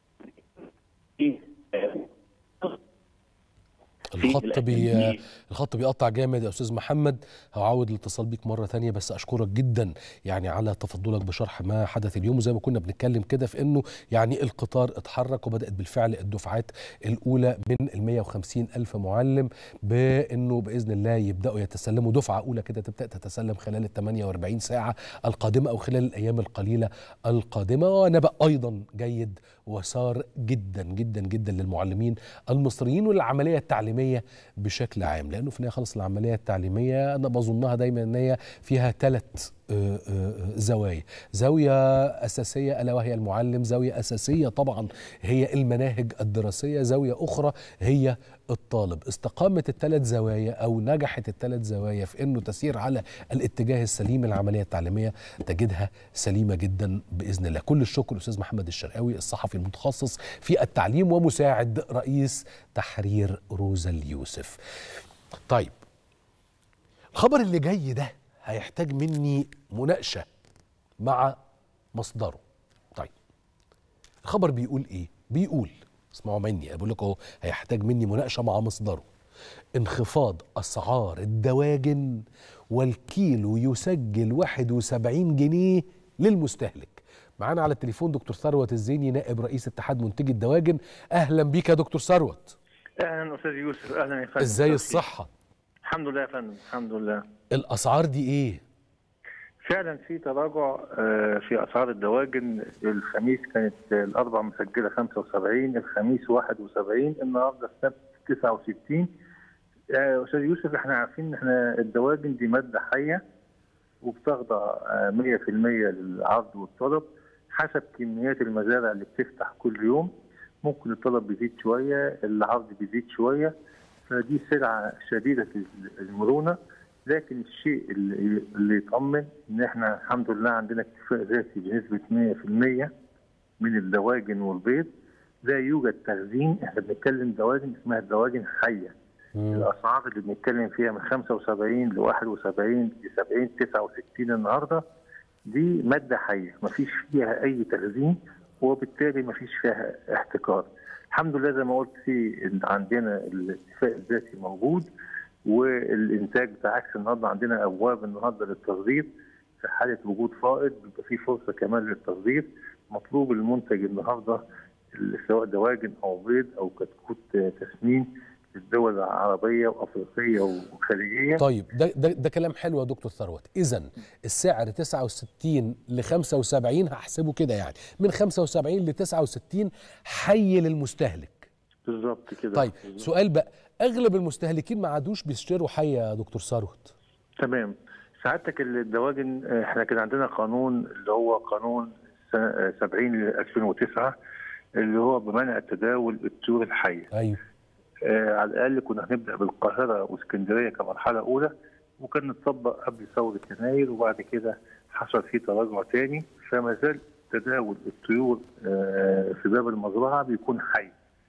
الخط بي الخط بيقطع جامد يا استاذ محمد هعود الاتصال بيك مره ثانيه بس اشكرك جدا يعني على تفضلك بشرح ما حدث اليوم وزي ما كنا بنتكلم كده في انه يعني القطار اتحرك وبدات بالفعل الدفعات الاولى من ال 150 الف معلم بانه باذن الله يبداوا يتسلموا دفعه اولى كده تبدا تتسلم خلال ال 48 ساعه القادمه او خلال الايام القليله القادمه ونبأ ايضا جيد وسار جدا جدا جدا للمعلمين المصريين والعمليه التعليميه بشكل عام لانه في النهايه خلص العمليه التعليميه انا بظنها دايما ان هي فيها ثلاث زوايا زاوية أساسية ألا وهي المعلم زاوية أساسية طبعا هي المناهج الدراسية زاوية أخرى هي الطالب استقامت الثلاث زوايا أو نجحت الثلاث زوايا في أنه تسير على الاتجاه السليم العملية التعليمية تجدها سليمة جدا بإذن الله كل الشكر أستاذ محمد الشرقاوي الصحفي المتخصص في التعليم ومساعد رئيس تحرير روزا اليوسف طيب الخبر اللي جاي ده هيحتاج مني مناقشة مع مصدره طيب الخبر بيقول ايه بيقول اسمعوا مني بقول لكم اهو هيحتاج مني مناقشة مع مصدره انخفاض أسعار الدواجن والكيلو يسجل 71 جنيه للمستهلك معانا على التليفون دكتور ثروت الزيني نائب رئيس اتحاد منتجي الدواجن أهلا بيك يا دكتور ثروت اهلا استاذ يوسف اهلا يا فندم ازاي الصحة الحمد لله يا فندم الحمد لله الأسعار دي إيه فعلا في تراجع آه، في اسعار الدواجن الخميس كانت الاربع مسجله 75 الخميس 71 النهارده السبت 69 آه، استاذ يوسف احنا عارفين ان احنا الدواجن دي ماده حيه وبتخضع آه، 100% للعرض والطلب حسب كميات المزارع اللي بتفتح كل يوم ممكن الطلب بيزيد شويه العرض بيزيد شويه فدي سلعه شديده المرونه لكن الشيء اللي, اللي يطمن ان احنا الحمد لله عندنا اكتفاء ذاتي بنسبه 100% من الدواجن والبيض لا يوجد تخزين احنا بنتكلم دواجن اسمها دواجن حيه الاسعار اللي بنتكلم فيها من 75 ل 71 ل 70 69 النهارده دي ماده حيه ما فيش فيها اي تخزين وبالتالي ما فيش فيها احتكار الحمد لله زي ما قلت في إن عندنا الاكتفاء الذاتي موجود والانتاج بالعكس النهارده عندنا ابواب النهارده للتصدير في حاله وجود فائض بيبقى في فرصه كمان للتصدير مطلوب المنتج النهارده سواء دواجن او بيض او كتكوت تسمين للدول العربيه وافريقيه وخليجيه طيب ده, ده, ده كلام حلو يا دكتور ثروت اذا السعر 69 ل 75 هحسبه كده يعني من 75 ل 69 حي للمستهلك بالظبط كده طيب بالظبط. سؤال بقى اغلب المستهلكين ما عادوش بيشتروا حي يا دكتور ثروت تمام سعادتك الدواجن آه، احنا كان عندنا قانون اللي هو قانون س- آه، 70 ل 2009 اللي هو بمنع تداول الطيور الحيه ايوه آه، على الاقل كنا هنبدا بالقاهره واسكندريه كمرحله اولى وكان نطبق قبل ثوره يناير وبعد كده حصل فيه تراجع تاني فما زال تداول الطيور آه، في باب المزرعه بيكون حي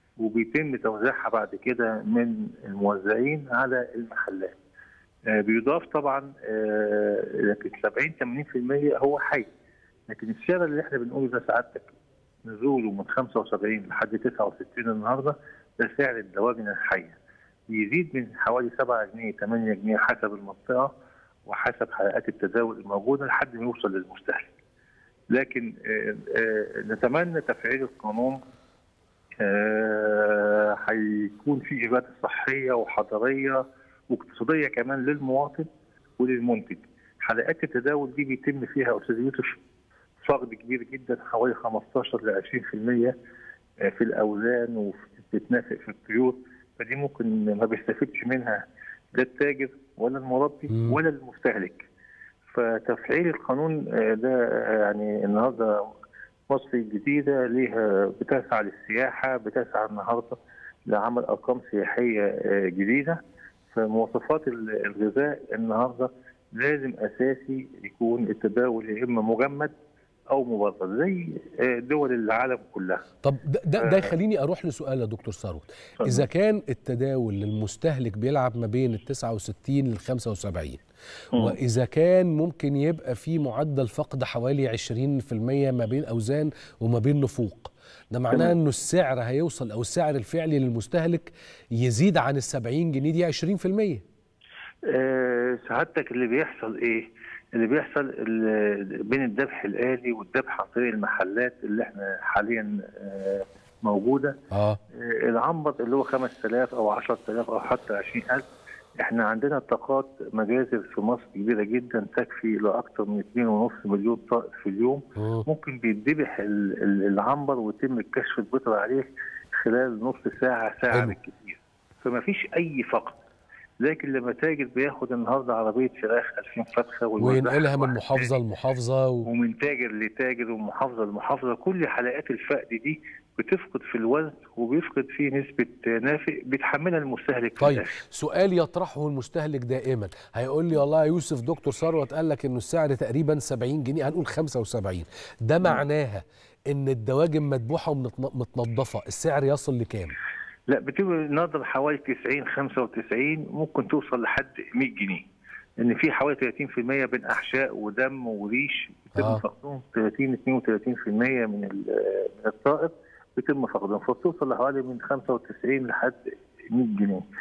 وبيتم توزيعها بعد كده من الموزعين على المحلات آه، بيضاف طبعا آه، لكن 70 80% هو حي لكن السعر اللي احنا بنقوله ده سعادتك نزوله من 75 لحد 69 النهارده ده سعر الدواجن الحيه بيزيد من حوالي 7 جنيه 8 جنيه حسب المنطقه وحسب حلقات التداول الموجوده لحد ما يوصل للمستهلك. لكن آه، آه، نتمنى تفعيل القانون آه، هيكون في إبادة صحية وحضارية واقتصادية كمان للمواطن وللمنتج. حلقات التداول دي بيتم فيها يا أستاذ يوسف فقد كبير جدا حوالي 15 ل 20% في الأوزان وبتتنافق في الطيور فدي ممكن ما بيستفيدش منها لا التاجر ولا المربي مم. ولا المستهلك. فتفعيل القانون آه، ده آه، يعني النهارده مصر الجديدة ليها بتسعى للسياحة بتسعى النهاردة لعمل أرقام سياحية آه، جديدة فمواصفات ال- الغذاء النهاردة لازم أساسي يكون التداول يا إما مجمد أو مبرد زي آه، دول العالم كلها طب ده, ده, ده يخليني اروح لسؤال يا دكتور ثروت اذا كان التداول للمستهلك بيلعب ما بين ال 69 لل 75 واذا كان ممكن يبقى في معدل فقد حوالي 20% ما بين اوزان وما بين نفوق ده معناه تمام. انه السعر هيوصل او السعر الفعلي للمستهلك يزيد عن ال 70 جنيه دي 20% آه، سعادتك اللي بيحصل ايه؟ اللي بيحصل ال- بين الذبح الآلي والذبح عن طريق المحلات اللي احنا حاليا آه، موجودة اه آه، العنبر اللي هو 5000 او 10000 او حتى 20000 احنا عندنا طاقات مجازر في مصر كبيره جدا تكفي لاكثر من 2.5 مليون طائر في اليوم مم. ممكن بيتذبح ال- ال- العنبر ويتم الكشف البيطري عليه خلال نص ساعه ساعه حلو. بالكثير فما فيش اي فقد لكن لما تاجر بياخد النهارده عربيه فراخ 2000 فرخه ويوزعها وينقلها من واحد محافظه لمحافظه و... ومن تاجر لتاجر ومحافظه لمحافظه كل حلقات الفقد دي بتفقد في الوزن وبيفقد فيه نسبه نافق بيتحملها المستهلك في طيب الآخر. سؤال يطرحه المستهلك دائما هيقول لي والله يا يوسف دكتور ثروت قال لك انه السعر تقريبا 70 جنيه هنقول 75 ده معناها ان الدواجن مذبوحه ومتنضفه السعر يصل لكام لا بتبقى النهارده حوالي 90 95 ممكن توصل لحد 100 جنيه لان في حوالي 30% بين احشاء ودم وريش بيتم آه. فقدهم 30 32% من ال- من الطائر بيتم فقدهم فبتوصل لحوالي من 95 لحد 100 جنيه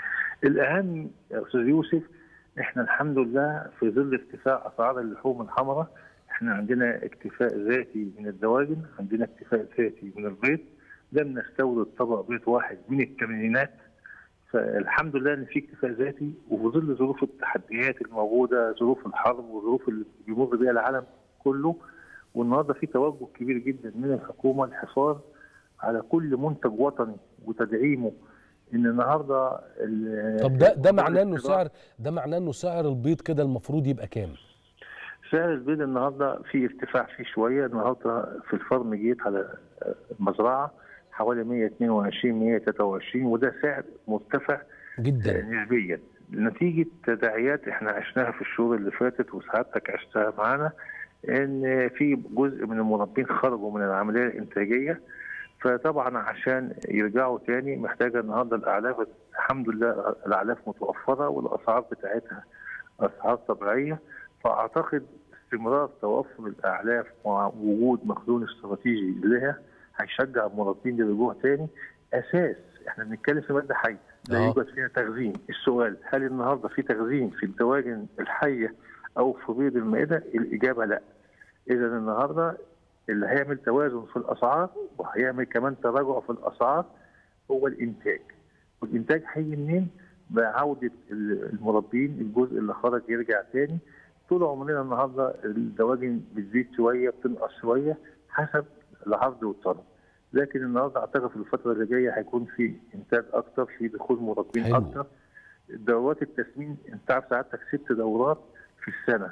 الاهم يا استاذ يوسف احنا الحمد لله في ظل ارتفاع اسعار اللحوم الحمراء احنا عندنا اكتفاء ذاتي من الدواجن عندنا اكتفاء ذاتي من البيض لم نستورد طبق بيض واحد من الثمانينات فالحمد لله ان في اكتفاء ذاتي وفي ظل ظروف التحديات الموجوده ظروف الحرب وظروف اللي بيمر بها العالم كله والنهارده في توجه كبير جدا من الحكومه للحفاظ على كل منتج وطني وتدعيمه ان النهارده طب ده ده معناه انه سعر ده معناه انه سعر البيض كده المفروض يبقى كام؟ سعر البيض النهارده في ارتفاع فيه شويه النهارده في الفرم جيت على المزرعه حوالي 122 123 وده سعر مرتفع جدا نسبيا نتيجه تداعيات احنا عشناها في الشهور اللي فاتت وسعادتك عشتها معانا ان في جزء من المربين خرجوا من العمليه الانتاجيه فطبعا عشان يرجعوا تاني محتاجه النهارده الاعلاف الحمد لله الاعلاف متوفره والاسعار بتاعتها اسعار طبيعيه فاعتقد استمرار توفر الاعلاف مع وجود مخزون استراتيجي لها هيشجع المربين للرجوع تاني اساس احنا بنتكلم في ماده حيه لا آه. يوجد فيها تخزين السؤال هل النهارده في تخزين في الدواجن الحيه او في بيض المائده الاجابه لا اذا النهارده اللي هيعمل توازن في الاسعار وهيعمل كمان تراجع في الاسعار هو الانتاج والانتاج هيجي منين بعوده المربين الجزء اللي خرج يرجع تاني طول عمرنا النهارده الدواجن بتزيد شويه بتنقص شويه حسب العرض والطلب لكن النهارده اعتقد في الفتره اللي جايه هيكون في انتاج اكتر في دخول مربين حلو. اكتر دورات التسمين انت عارف سعادتك ست دورات في السنه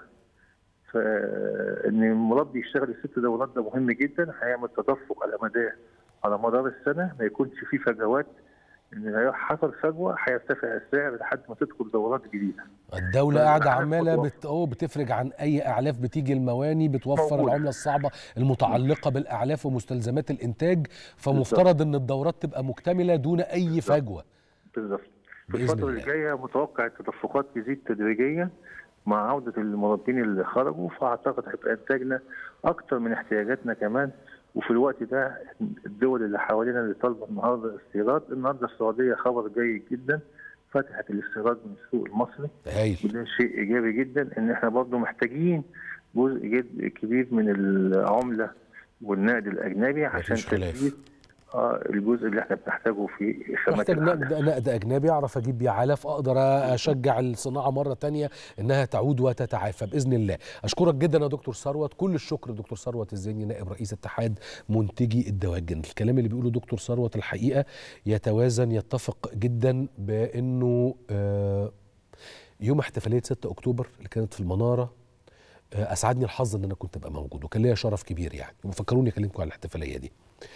فان المربي يشتغل الست دورات ده مهم جدا هيعمل تدفق على مدار على مدار السنه ما يكونش في فجوات ان لو حصل فجوه هيرتفع السعر لحد ما تدخل دورات جديده الدولة فالأعلاف قاعدة عمالة متوفرة. بت... أوه بتفرج عن أي أعلاف بتيجي المواني بتوفر موجودة. العملة الصعبة المتعلقة بالأعلاف ومستلزمات الإنتاج فمفترض إن الدورات تبقى مكتملة دون أي فجوة بالظبط في بإذن الفترة اللي الله. جاية متوقع التدفقات تزيد تدريجيا مع عودة المربين اللي خرجوا فأعتقد هيبقى إنتاجنا أكتر من احتياجاتنا كمان وفي الوقت ده الدول اللي حوالينا اللي طالبة النهارده استيراد النهارده السعودية خبر جيد جدا فتحت الاستيراد من السوق المصري هايل وده شيء إيجابي جدا إن إحنا برضه محتاجين جزء جد كبير من العملة والنقد الأجنبي عشان مفيش خلاف. تسديد آه الجزء اللي احنا بنحتاجه في خامات محتاج الأعلاف. نقد نقد أجنبي أعرف أجيب بيه علاف أقدر أشجع الصناعة مرة تانية إنها تعود وتتعافى بإذن الله أشكرك جدا يا دكتور ثروت كل الشكر دكتور ثروت الزيني نائب رئيس اتحاد منتجي الدواجن الكلام اللي بيقوله دكتور ثروت الحقيقة يتوازن يتفق جدا بأنه آه، يوم احتفالية 6 أكتوبر اللي كانت في المنارة آه، اسعدني الحظ ان انا كنت ابقى موجود وكان ليا شرف كبير يعني وفكروني اكلمكم على الاحتفاليه دي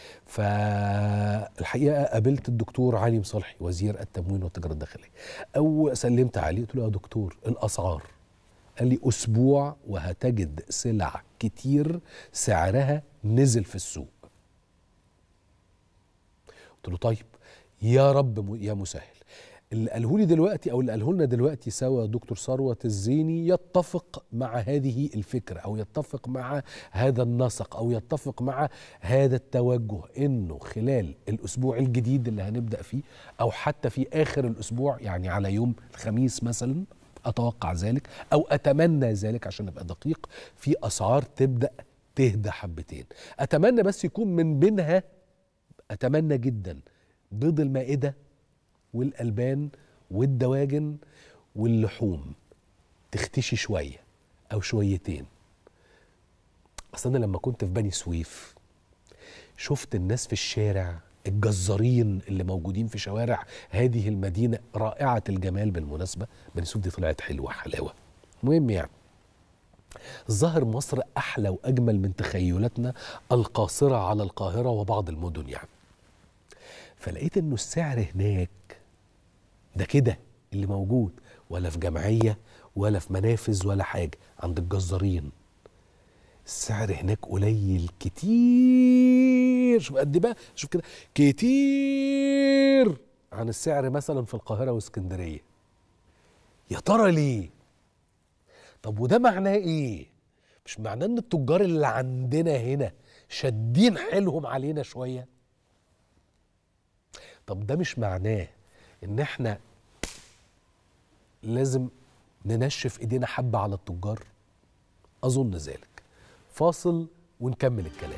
فالحقيقه قابلت الدكتور علي مصالحي وزير التموين والتجاره الداخليه او سلمت عليه قلت له يا دكتور الاسعار قال لي اسبوع وهتجد سلع كتير سعرها نزل في السوق قلت له طيب يا رب م- يا مسهل اللي قاله لي دلوقتي او اللي قاله لنا دلوقتي سوا دكتور ثروت الزيني يتفق مع هذه الفكره او يتفق مع هذا النسق او يتفق مع هذا التوجه انه خلال الاسبوع الجديد اللي هنبدا فيه او حتى في اخر الاسبوع يعني على يوم الخميس مثلا اتوقع ذلك او اتمنى ذلك عشان ابقى دقيق في اسعار تبدا تهدى حبتين اتمنى بس يكون من بينها اتمنى جدا بيض المائده والالبان والدواجن واللحوم تختشي شويه او شويتين اصل انا لما كنت في بني سويف شفت الناس في الشارع الجزارين اللي موجودين في شوارع هذه المدينه رائعه الجمال بالمناسبه بني سويف دي طلعت حلوه حلاوه المهم يعني ظهر مصر احلى واجمل من تخيلاتنا القاصره على القاهره وبعض المدن يعني فلقيت انه السعر هناك ده كده اللي موجود ولا في جمعيه ولا في منافذ ولا حاجه عند الجزارين السعر هناك قليل كتير شوف قد إيه بقى شوف كده كتير عن السعر مثلا في القاهره واسكندريه يا ترى ليه طب وده معناه ايه مش معناه ان التجار اللي عندنا هنا شادين حيلهم علينا شويه طب ده مش معناه ان احنا لازم ننشف ايدينا حبه على التجار اظن ذلك فاصل ونكمل الكلام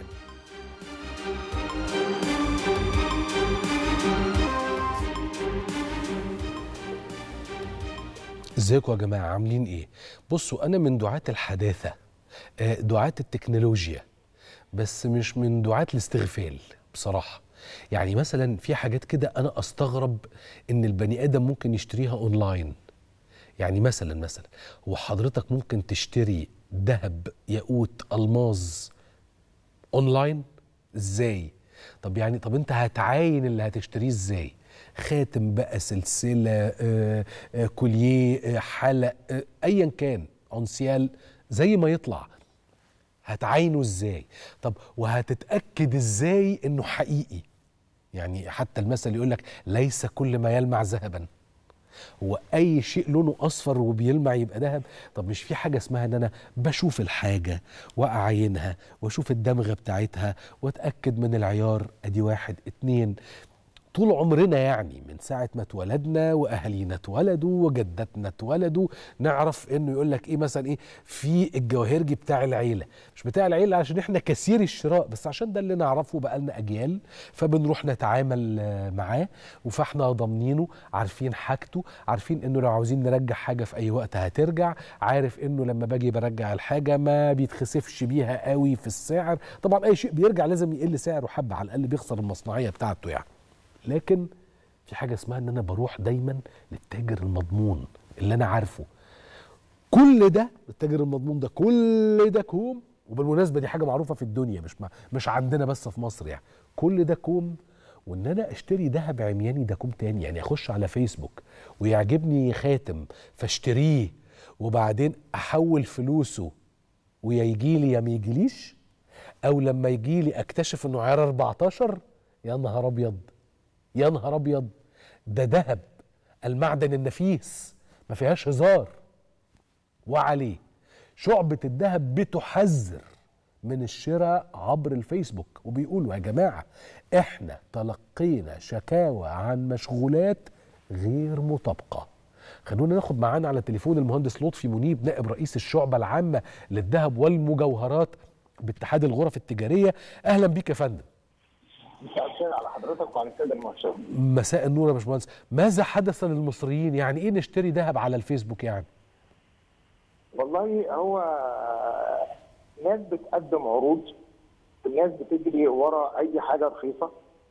ازيكم يا جماعه عاملين ايه بصوا انا من دعاه الحداثه آه، دعاه التكنولوجيا بس مش من دعاه الاستغفال بصراحه يعني مثلا في حاجات كده انا استغرب ان البني ادم ممكن يشتريها اونلاين يعني مثلا مثلا هو حضرتك ممكن تشتري ذهب ياقوت الماظ اونلاين ازاي طب يعني طب انت هتعاين اللي هتشتريه ازاي خاتم بقى سلسله آه آه كوليه آه حلق آه ايا كان عنسيال زي ما يطلع هتعاينه ازاي طب وهتتاكد ازاي انه حقيقي يعني حتى المثل يقول لك ليس كل ما يلمع ذهبا هو اي شيء لونه اصفر وبيلمع يبقى ذهب طب مش في حاجه اسمها ان انا بشوف الحاجه واعاينها واشوف الدمغه بتاعتها واتاكد من العيار ادي واحد اتنين طول عمرنا يعني من ساعة ما اتولدنا وأهالينا اتولدوا وجداتنا اتولدوا نعرف إنه يقول لك إيه مثلا إيه في الجواهرجي بتاع العيلة مش بتاع العيلة عشان إحنا كثير الشراء بس عشان ده اللي نعرفه بقالنا أجيال فبنروح نتعامل آه، معاه وفاحنا ضامنينه عارفين حاجته عارفين إنه لو عاوزين نرجع حاجة في أي وقت هترجع عارف إنه لما باجي برجع الحاجة ما بيتخسفش بيها قوي في السعر طبعا أي شيء بيرجع لازم يقل سعره حبة على الأقل بيخسر المصنعية بتاعته يعني لكن في حاجه اسمها ان انا بروح دايما للتاجر المضمون اللي انا عارفه كل ده التاجر المضمون ده كل ده كوم وبالمناسبه دي حاجه معروفه في الدنيا مش ما مش عندنا بس في مصر يعني كل ده كوم وان انا اشتري ذهب عمياني ده كوم تاني يعني اخش على فيسبوك ويعجبني خاتم فاشتريه وبعدين احول فلوسه ويا يجي لي يا ما يجيليش او لما يجي لي اكتشف انه عيار 14 يا نهار ابيض يا نهار ابيض ده ذهب المعدن النفيس ما فيهاش هزار وعليه شعبة الذهب بتحذر من الشراء عبر الفيسبوك وبيقولوا يا جماعة احنا تلقينا شكاوى عن مشغولات غير مطابقة خلونا ناخد معانا على التليفون المهندس لطفي منيب نائب رئيس الشعبة العامة للذهب والمجوهرات باتحاد الغرف التجارية أهلا بيك يا فندم مساء الخير على حضرتك وعلى الساده المشاهدين. مساء النور يا باشمهندس ماذا حدث للمصريين يعني ايه نشتري ذهب على الفيسبوك يعني والله هو ناس بتقدم عروض الناس بتجري ورا اي حاجه رخيصه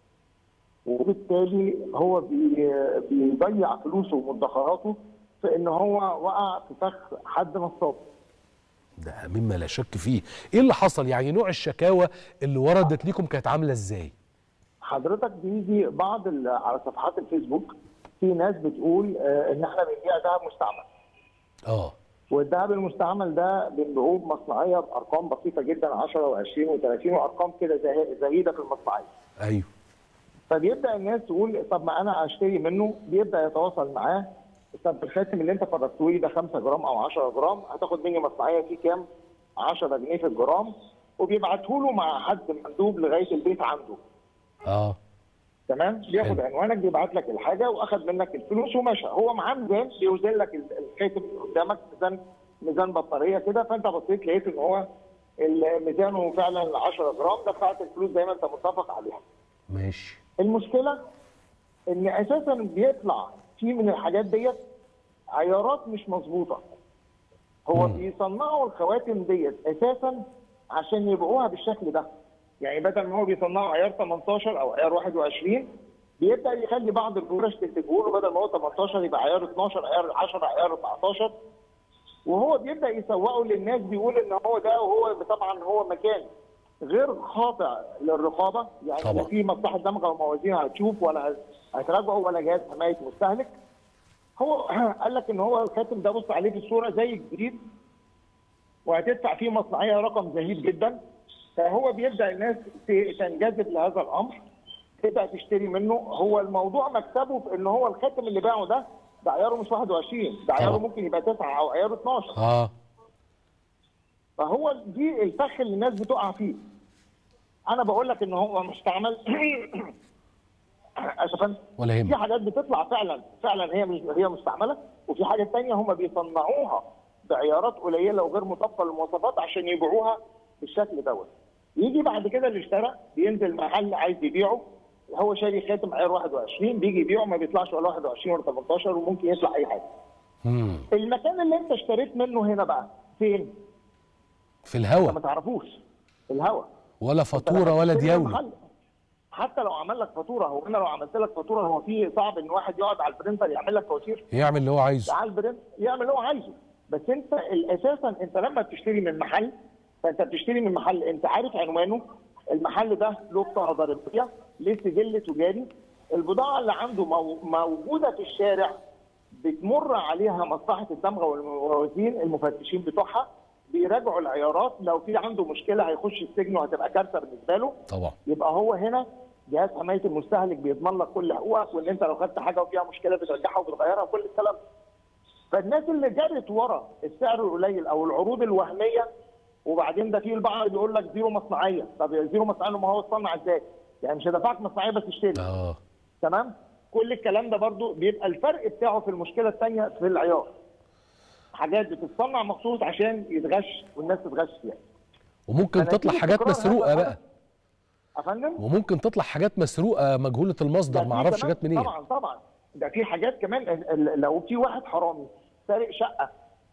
وبالتالي هو بي بيضيع فلوسه ومدخراته في ان هو وقع في فخ حد نصاب ده مما لا شك فيه ايه اللي حصل يعني نوع الشكاوى اللي وردت ليكم كانت عامله ازاي حضرتك بيجي بعض ال- على صفحات الفيسبوك في ناس بتقول آه، ان احنا بنبيع ذهب مستعمل اه والذهب المستعمل ده بنبيعوه بمصنعيه بارقام بسيطه جدا 10 و20 و30 وارقام كده زه- زهيده في المصنعيه ايوه فبيبدا الناس تقول طب ما انا اشتري منه بيبدا يتواصل معاه طب الخاتم اللي انت فرجته لي ده 5 جرام او 10 جرام هتاخد مني مصنعيه فيه كام؟ 10 جنيه في الجرام وبيبعته له مع حد مندوب لغايه البيت عنده اه تمام بياخد حلو. عنوانك بيبعت لك الحاجه واخد منك الفلوس ومشى هو معاه ميزان بيوزن لك ال- الخاتم اللي قدامك ميزان ميزان بطاريه كده فانت بصيت لقيت ان هو ال- ميزانه فعلا 10 جرام دفعت الفلوس زي ما انت متفق عليها ماشي المشكله ان اساسا بيطلع في من الحاجات ديت عيارات مش مظبوطه هو مم. بيصنعوا الخواتم ديت اساسا عشان يبيعوها بالشكل ده يعني بدل ما هو بيصنعوا عيار 18 او عيار 21 بيبدا يخلي بعض الورش تنتجه له بدل ما هو 18 يبقى عيار 12 عيار 10 عيار 14 وهو بيبدا يسوقه للناس بيقول ان هو ده وهو طبعا هو مكان غير خاضع للرقابه يعني طبعا. لا في مصلحه دمغه وموازين هتشوف ولا هتراجعوا ولا جهاز حمايه مستهلك هو قال لك ان هو الخاتم ده بص عليه في الصوره زي الجديد وهتدفع فيه مصنعيه رقم زهيد جدا فهو بيبدا الناس ت- تنجذب لهذا الامر تبدا تشتري منه هو الموضوع مكسبه في ان هو الخاتم اللي باعه ده ده عياره مش 21 ده عياره طبعا. ممكن يبقى 9 او عياره 12 اه فهو دي الفخ اللي الناس بتقع فيه انا بقول لك ان هو مستعمل اسفا ولا في يهمك حاجات بتطلع فعلا فعلا هي مش هي مستعمله وفي حاجات تانية هم بيصنعوها بعيارات قليله وغير مطابقه للمواصفات عشان يبيعوها بالشكل دوت يجي بعد كده اللي اشترى بينزل محل عايز يبيعه هو شاري خاتم عيار 21 بيجي يبيعه ما بيطلعش ولا 21 ولا 18 وممكن يطلع اي حاجه مم. المكان اللي انت اشتريت منه هنا بقى فين؟ في ما الهوا تعرفوش الهوا ولا فاتوره ولا دياوله المحل. حتى لو عمل لك فاتوره هو انا لو عملت لك فاتوره هو في صعب ان واحد يقعد على البرنتر يعمل لك فواتير يعمل اللي هو عايزه على البرنت يعمل اللي هو عايزه بس انت اساسا انت لما بتشتري من محل فانت بتشتري من محل انت عارف عنوانه المحل ده له بطاقه ضريبيه ليه سجل تجاري البضاعه اللي عنده مو- موجوده في الشارع بتمر عليها مصلحه الدمغه والموازين المفتشين بتوعها بيراجعوا العيارات لو في عنده مشكله هيخش السجن وهتبقى كارثه بالنسبه له طبعا يبقى هو هنا جهاز حمايه المستهلك بيضمن لك كل حقوقك وان انت لو خدت حاجه وفيها مشكله بترجعها وبتغيرها وكل الكلام ده. فالناس اللي جرت ورا السعر القليل او العروض الوهميه وبعدين ده في البعض بيقول لك زيرو مصنعيه طب زيرو مصنعيه ما هو اتصنع ازاي؟ يعني مش هدفعك مصنعيه بس اشتري اه تمام؟ كل الكلام ده برضو بيبقى الفرق بتاعه في المشكله الثانيه في العيار حاجات بتتصنع مخصوص عشان يتغش والناس تتغش فيها وممكن أنا تطلع أكيد حاجات تكرار مسروقه هذا بقى يا فندم وممكن تطلع حاجات مسروقه مجهوله المصدر ده ما في اعرفش كمان- جت منين طبعا طبعا ده في حاجات كمان ال- ال- لو في واحد حرامي سارق شقه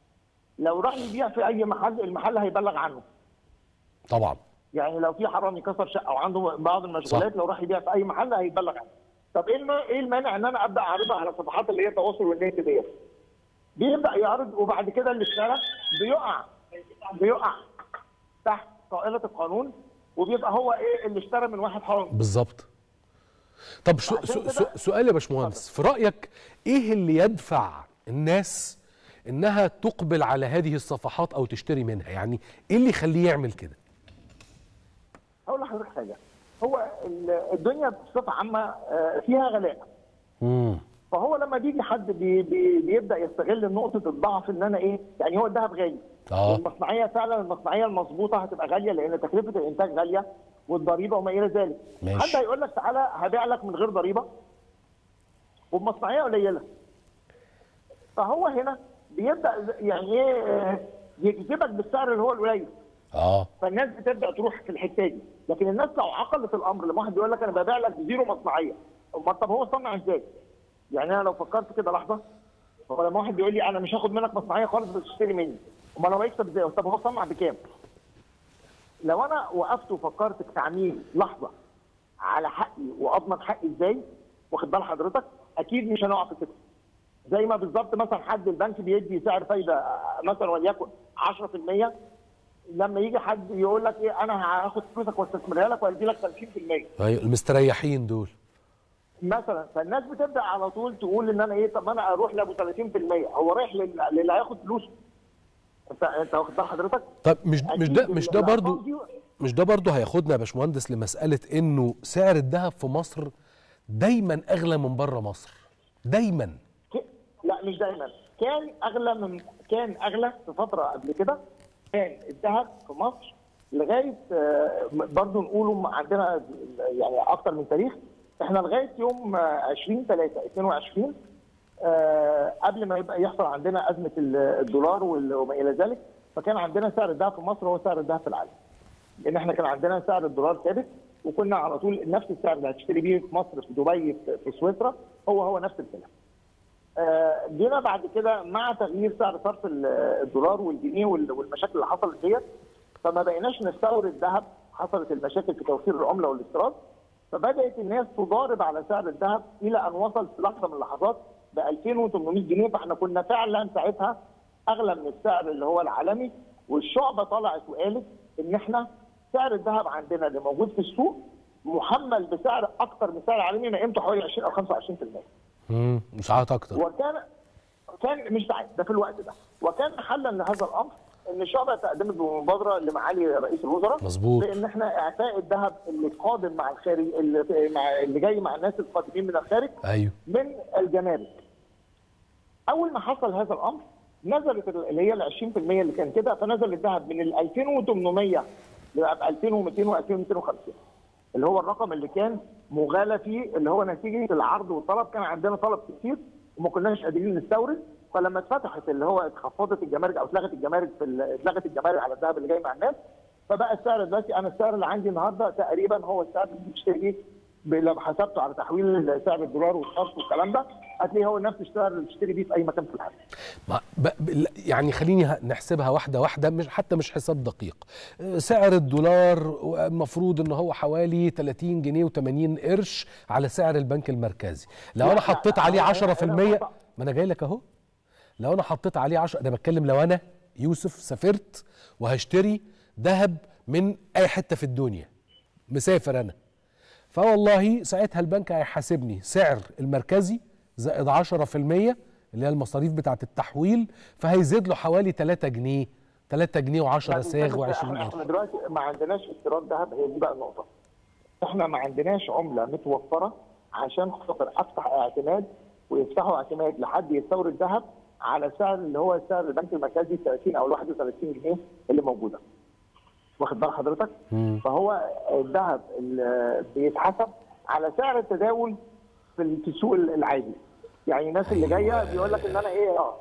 لو راح يبيع في اي محل المحل هيبلغ عنه طبعا يعني لو في حرامي كسر شقه وعنده بعض المشغولات صح. لو راح يبيع في اي محل هيبلغ عنه طب ايه الم- ايه المانع ان انا ابدا اعرضها على صفحات اللي هي التواصل والنت ديت بيبدا يعرض وبعد كده اللي اشترى بيقع بيقع تحت طائله القانون وبيبقى هو ايه اللي اشترى من واحد حرامي بالظبط طب سو عشان سو كده- سو سؤال يا باشمهندس في رايك ايه اللي يدفع الناس انها تقبل على هذه الصفحات او تشتري منها يعني ايه اللي يخليه يعمل كده هقول لحضرتك حاجه هو ال- الدنيا بصفه عامه آه، فيها غلاء امم فهو لما بيجي حد بي بي بيبدا يستغل نقطه الضعف ان انا ايه يعني هو الذهب غالي اه المصنعيه فعلا المصنعيه المظبوطه هتبقى غاليه لان تكلفه الانتاج غاليه والضريبه وما الى ذلك ماشي. حد هيقول لك تعالى هبيع لك من غير ضريبه وبمصنعيه قليله فهو هنا بيبدا ز- يعني ايه آه، يجذبك بالسعر اللي هو القليل اه فالناس بتبدا تروح في الحته دي لكن الناس لو عقلت الامر لما واحد بيقول لك انا ببيع لك بزيرو مصنعيه امال طب هو صنع ازاي؟ يعني انا لو فكرت كده لحظه هو لما واحد بيقول لي انا مش هاخد منك مصنعيه خالص بس تشتري مني امال هو يكسب ازاي؟ طب هو صنع بكام؟ لو انا وقفت وفكرت كعميل لحظه على حقي واضمن حقي ازاي واخد بال حضرتك اكيد مش هنقع في كده زي ما بالظبط مثلا حد البنك بيدي سعر فايده آه، مثلا وليكن 10% لما يجي حد يقول لك ايه انا هاخد فلوسك واستثمرها لك وادي لك 50% أيوة، المستريحين دول مثلا فالناس بتبدا على طول تقول ان انا ايه طب انا اروح لابو 30% هو رايح لل- للي هياخد فلوسه انت انت واخد بال حضرتك؟ طب مش مش ده أكيد مش ده الأرقام برضو دي- مش ده برضو هياخدنا يا باشمهندس لمساله انه سعر الذهب في مصر دايما اغلى من بره مصر دايما ك- لا مش دايما كان اغلى من كان اغلى في فتره قبل كده كان الذهب في مصر لغايه آه، برضه نقوله عندنا يعني اكتر من تاريخ احنا لغايه يوم آه، 20 3 22 آه، قبل ما يبقى يحصل عندنا ازمه ال- الدولار وال- وما الى ذلك فكان عندنا سعر الذهب في مصر هو سعر الذهب في العالم لان احنا كان عندنا سعر الدولار ثابت وكنا على طول نفس السعر اللي هتشتري بيه في مصر في دبي في- في سويسرا هو هو نفس الكلام آه، جينا بعد كده مع تغيير سعر صرف ال- الدولار والجنيه وال- والمشاكل اللي حصلت ديت فما بقيناش نستورد ذهب حصلت المشاكل في توفير العمله والاستيراد فبدات الناس تضارب على سعر الذهب الى ان وصل في لحظه من اللحظات ب 2800 جنيه فاحنا كنا فعلا ساعتها اغلى من السعر اللي هو العالمي والشعبه طلعت وقالت ان احنا سعر الذهب عندنا اللي موجود في السوق محمل بسعر اكتر من سعر العالمي ما قيمته حوالي 20 او 25% امم ساعات اكتر وكان كان مش ساعات ده في الوقت ده وكان حلا لهذا الامر ان الشعبه تقدمت بمبادره لمعالي رئيس الوزراء مظبوط. بان احنا اعفاء الذهب اللي قادم مع الخارج اللي, مع اللي جاي مع الناس القادمين من الخارج ايوه من الجمارك. اول ما حصل هذا الامر نزلت ال- اللي هي ال 20% اللي كان كده فنزل الذهب من ال 2800 لبقى ب 2200 و 2250 اللي هو الرقم اللي كان مغالى فيه اللي هو نتيجه العرض والطلب كان عندنا طلب كتير وما كناش قادرين نستورد فلما اتفتحت اللي هو اتخفضت الجمارك او اتلغت الجمارك في ال- اتلغت الجمارك على الذهب اللي جاي مع الناس فبقى السعر دلوقتي انا السعر اللي عندي النهارده تقريبا هو السعر اللي بتشتري بيه ب- لو حسبته على تحويل سعر الدولار والصرف والكلام ده هتلاقيه هو نفس السعر اللي بتشتري بيه في اي مكان في العالم. ما ب... ب... يعني خليني ه- نحسبها واحده واحده مش حتى مش حساب دقيق آه، سعر الدولار المفروض ان هو حوالي 30 جنيه و80 قرش على سعر البنك المركزي لو لا، انا لا، حطيت لا، عليه هو- 10% هنا ما خطأ. انا جاي لك اهو لو انا حطيت عليه 10 انا بتكلم لو انا يوسف سافرت وهشتري ذهب من اي حته في الدنيا مسافر انا فوالله ساعتها البنك هيحاسبني سعر المركزي زائد 10% اللي هي المصاريف بتاعه التحويل فهيزيد له حوالي 3 جنيه 3 جنيه و10 لا، ساغ احنا و20 احنا قرش دلوقتي ما عندناش استيراد ذهب هي دي بقى النقطه. احنا ما عندناش عمله متوفره عشان خاطر افتح اعتماد ويفتحوا اعتماد لحد يستورد ذهب على سعر اللي هو سعر البنك المركزي 30 او ال 31 جنيه اللي موجوده. واخد بال حضرتك؟ فهو الذهب اللي بيتحسب على سعر التداول في ال- في السوق العادي. يعني الناس اللي جايه بيقول لك ان انا ايه اه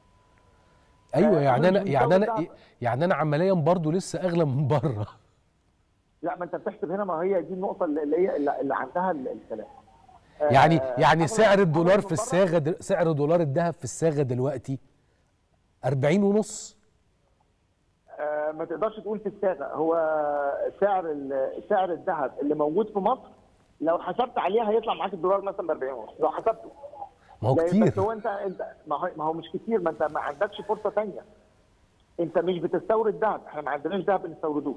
ايوه آه، يعني انا مش يعني انا بنزود يعني انا عمليا برضو لسه اغلى من بره لا ما انت بتحسب هنا ما هي دي النقطه اللي هي اللي اللي عندها ال- الكلام آه، يعني يعني أغلى- سعر الدولار أغلى في من بره. الصاغه دل... سعر دولار الذهب في الصاغه دلوقتي 40 ونص آه، ما تقدرش تقول في الصاغه هو سعر ال- سعر الذهب اللي موجود في مصر لو حسبت عليه هيطلع معاك الدولار مثلا ب 40 ونص لو حسبته ما هو لأن كتير بس هو انت انت ما هو ما هو مش كتير ما انت ما عندكش فرصه ثانيه انت مش بتستورد ذهب احنا ما عندناش ذهب نستوردوه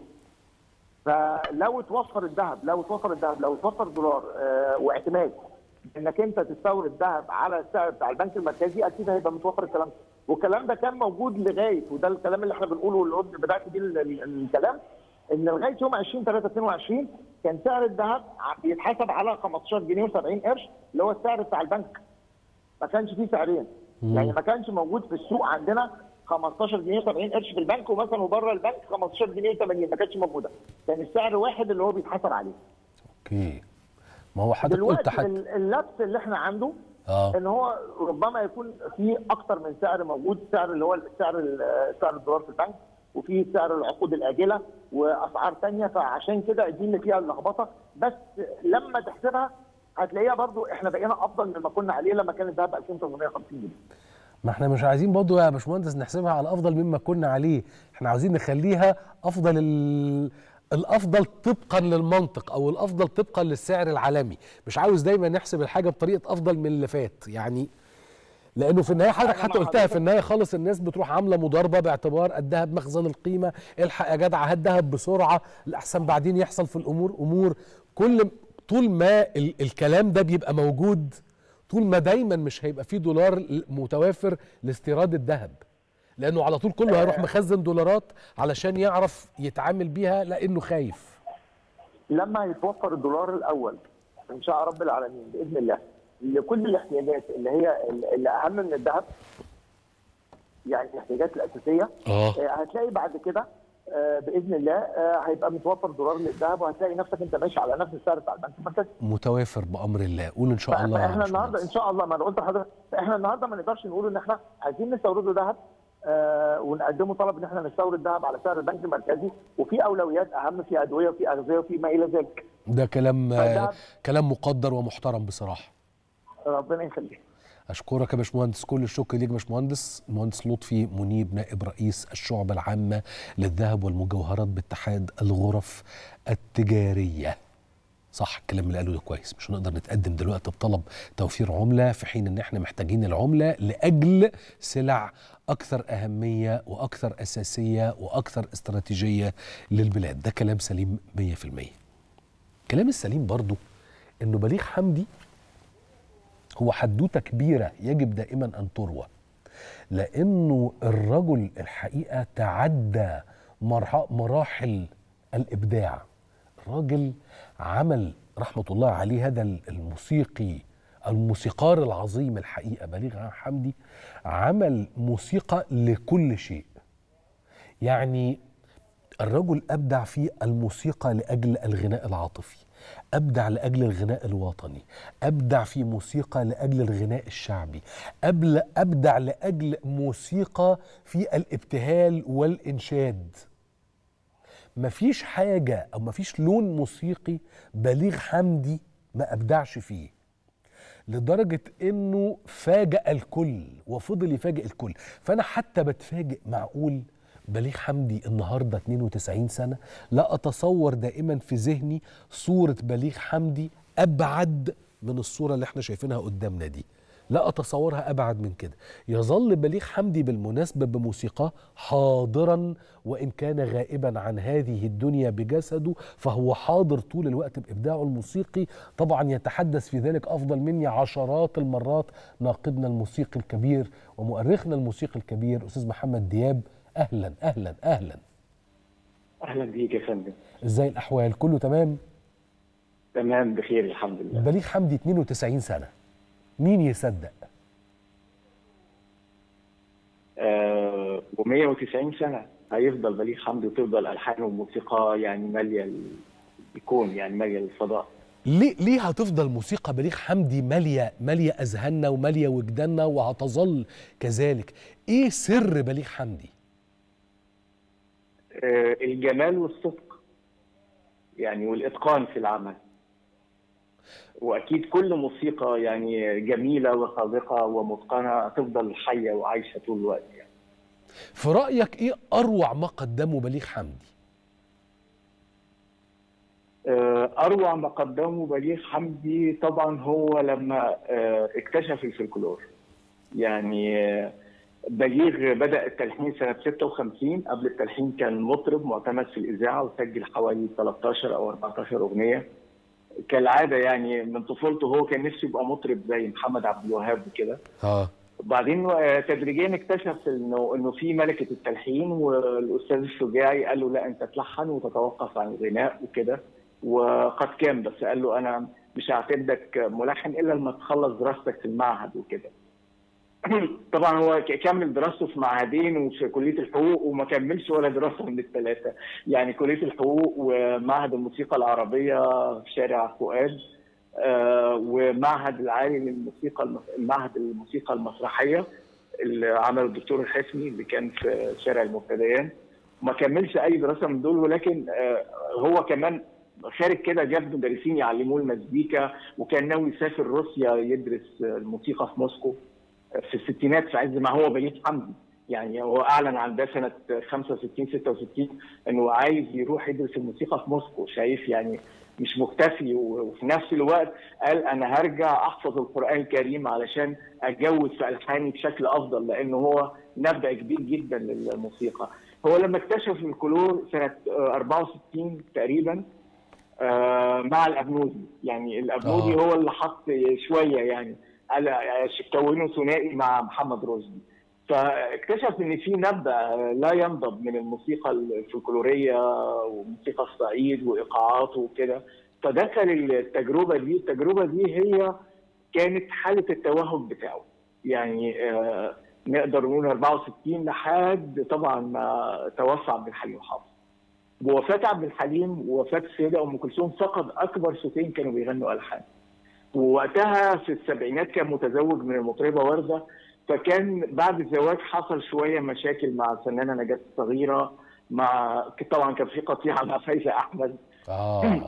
فلو توفر الذهب لو توفر الذهب لو توفر دولار آه واعتماد انك انت تستورد ذهب على السعر بتاع البنك المركزي اكيد هيبقى متوفر الكلام ده والكلام ده كان موجود لغايه وده الكلام اللي احنا بنقوله واللي قلت- بدات بيه ال- ال- الكلام ان لغايه يوم 20 3 22 كان سعر الذهب ع- بيتحسب على 15 جنيه و70 قرش اللي هو السعر بتاع البنك ما كانش فيه سعرين يعني ما كانش موجود في السوق عندنا 15 جنيه 70 قرش في البنك ومثلا وبره البنك 15 جنيه 80 ما كانتش موجوده كان السعر واحد اللي هو بيتحسب عليه اوكي ما هو حضرتك قلت دلوقتي حتى ال- اللبس اللي احنا عنده اه ان هو ربما يكون في اكتر من سعر موجود سعر اللي هو سعر ال- سعر الدولار في البنك وفي سعر العقود الاجله واسعار ثانيه فعشان كده دي اللي فيها اللخبطه بس لما تحسبها هتلاقيها برضو احنا بقينا افضل مما كنا عليه لما كان الذهب 2850 جنيه ما احنا مش عايزين برضو يا باشمهندس نحسبها على افضل مما كنا عليه احنا عاوزين نخليها افضل ال... الافضل طبقا للمنطق او الافضل طبقا للسعر العالمي مش عاوز دايما نحسب الحاجه بطريقه افضل من اللي فات يعني لانه في النهايه حضرتك أنا حتى مع قلتها في حضرتك. النهايه خالص الناس بتروح عامله مضاربه باعتبار الذهب مخزن القيمه الحق يا جدع هات ذهب بسرعه الاحسن بعدين يحصل في الامور امور كل طول ما ال الكلام ده بيبقى موجود طول ما دايما مش هيبقى فيه دولار متوافر لاستيراد الذهب لانه على طول كله هيروح مخزن دولارات علشان يعرف يتعامل بيها لانه خايف لما يتوفر الدولار الاول ان شاء رب العالمين باذن الله لكل الاحتياجات اللي هي اللي اهم من الذهب يعني الاحتياجات الاساسيه اه آه، هتلاقي بعد كده آه، باذن الله آه، هيبقى متوفر دولار للذهب وهتلاقي نفسك انت ماشي على نفس السعر بتاع البنك المركزي متوافر بامر الله قول ان شاء الله يا فاحنا النهارده باشمهندس. ان شاء الله ما انا قلت لحضرتك احنا النهارده ما نقدرش نقول ان احنا عايزين نستورده ذهب آه ونقدمه طلب ان احنا نستورد ذهب على سعر البنك المركزي وفي اولويات اهم في ادويه وفي اغذيه وفي ما الى ذلك ده كلام فده- كلام مقدر ومحترم بصراحه ربنا يخليك اشكرك يا باشمهندس كل الشكر ليك يا باشمهندس المهندس لطفي منيب نائب رئيس الشعبة العامة للذهب والمجوهرات باتحاد الغرف التجارية صح الكلام اللي قاله ده كويس مش هنقدر نتقدم دلوقتي بطلب توفير عملة في حين ان احنا محتاجين العملة لأجل سلع أكثر أهمية وأكثر أساسية وأكثر استراتيجية للبلاد ده كلام سليم 100% كلام السليم برضو انه بليغ حمدي هو حدوته كبيره يجب دائما ان تروى لانه الرجل الحقيقه تعدى مرح- مراحل الابداع الراجل عمل رحمه الله عليه هذا الموسيقي الموسيقار العظيم الحقيقه بليغ حمدي عمل موسيقى لكل شيء يعني الرجل ابدع في الموسيقى لاجل الغناء العاطفي ابدع لاجل الغناء الوطني ابدع في موسيقى لاجل الغناء الشعبي أبل ابدع لاجل موسيقى في الابتهال والانشاد مفيش حاجه او مفيش لون موسيقي بليغ حمدي ما ابدعش فيه لدرجة انه فاجأ الكل وفضل يفاجئ الكل فانا حتى بتفاجئ معقول بليغ حمدي النهاردة 92 سنة لا أتصور دائما في ذهني صورة بليغ حمدي أبعد من الصورة اللي احنا شايفينها قدامنا دي لا أتصورها أبعد من كده يظل بليغ حمدي بالمناسبة بموسيقاه حاضرا وإن كان غائبا عن هذه الدنيا بجسده فهو حاضر طول الوقت بإبداعه الموسيقي طبعا يتحدث في ذلك أفضل مني عشرات المرات ناقدنا الموسيقي الكبير ومؤرخنا الموسيقي الكبير أستاذ محمد دياب اهلا اهلا اهلا اهلا بيك يا فندم ازاي الاحوال كله تمام تمام بخير الحمد لله بليغ حمدي 92 سنه مين يصدق آه و190 سنه هيفضل بليغ حمدي وتفضل الحانه وموسيقى يعني ماليه الكون يعني ماليه الفضاء ليه ليه هتفضل موسيقى بليغ حمدي ماليه ماليه اذهاننا وماليه وجداننا وهتظل كذلك ايه سر بليغ حمدي آه الجمال والصدق يعني والاتقان في العمل واكيد كل موسيقى يعني جميله وصادقه ومتقنه تفضل حيه وعايشه طول الوقت يعني. في رايك ايه اروع ما قدمه بليغ حمدي اروع ما قدمه بليغ حمدي طبعا هو لما اكتشف الفلكلور يعني بليغ بدا التلحين سنه 56 قبل التلحين كان مطرب معتمد في الاذاعه وسجل حوالي 13 او 14 اغنيه كالعاده يعني من طفولته هو كان نفسه يبقى مطرب زي محمد عبد الوهاب وكده اه وبعدين تدريجيا اكتشف انه انه في ملكه التلحين والاستاذ الشجاعي قال له لا انت تلحن وتتوقف عن الغناء وكده وقد كان بس قال له انا مش هعتبرك ملحن الا لما تخلص دراستك في المعهد وكده طبعا هو كمل دراسته في معهدين وفي كليه الحقوق وما كملش ولا دراسه من الثلاثه يعني كليه الحقوق ومعهد الموسيقى العربيه في شارع فؤاد آه ومعهد العالي للموسيقى المعهد الموسيقى المسرحيه اللي عمله الدكتور الحسني اللي كان في شارع المبتدئين ما كملش اي دراسه من دول ولكن آه هو كمان خارج كده جاب مدرسين يعلموه المزيكا وكان ناوي يسافر روسيا يدرس الموسيقى في موسكو في الستينات في عز ما هو بليغ حمدي يعني هو اعلن عن ده سنه 65 66 انه عايز يروح يدرس الموسيقى في موسكو شايف يعني مش مكتفي وفي نفس الوقت قال انا هرجع احفظ القران الكريم علشان اجود في الحاني بشكل افضل لانه هو نبع كبير جدا للموسيقى هو لما اكتشف الكلور سنه 64 تقريبا مع الابنودي يعني الابنودي آه. هو اللي حط شويه يعني كونوا ثنائي مع محمد رشدي فاكتشف ان في نبع لا ينضب من الموسيقى الفلكلوريه وموسيقى الصعيد وايقاعاته وكده فدخل التجربه دي التجربه دي هي كانت حاله التوهج بتاعه يعني آه نقدر نقول 64 لحد طبعا ما توفى عبد الحليم حافظ بوفاه عبد الحليم ووفاه السيده ام كلثوم فقد اكبر صوتين كانوا بيغنوا الحان ووقتها في السبعينات كان متزوج من المطربه ورده فكان بعد الزواج حصل شويه مشاكل مع الفنانه نجاة الصغيره مع طبعا كان في قطيعه مع فايزه احمد اه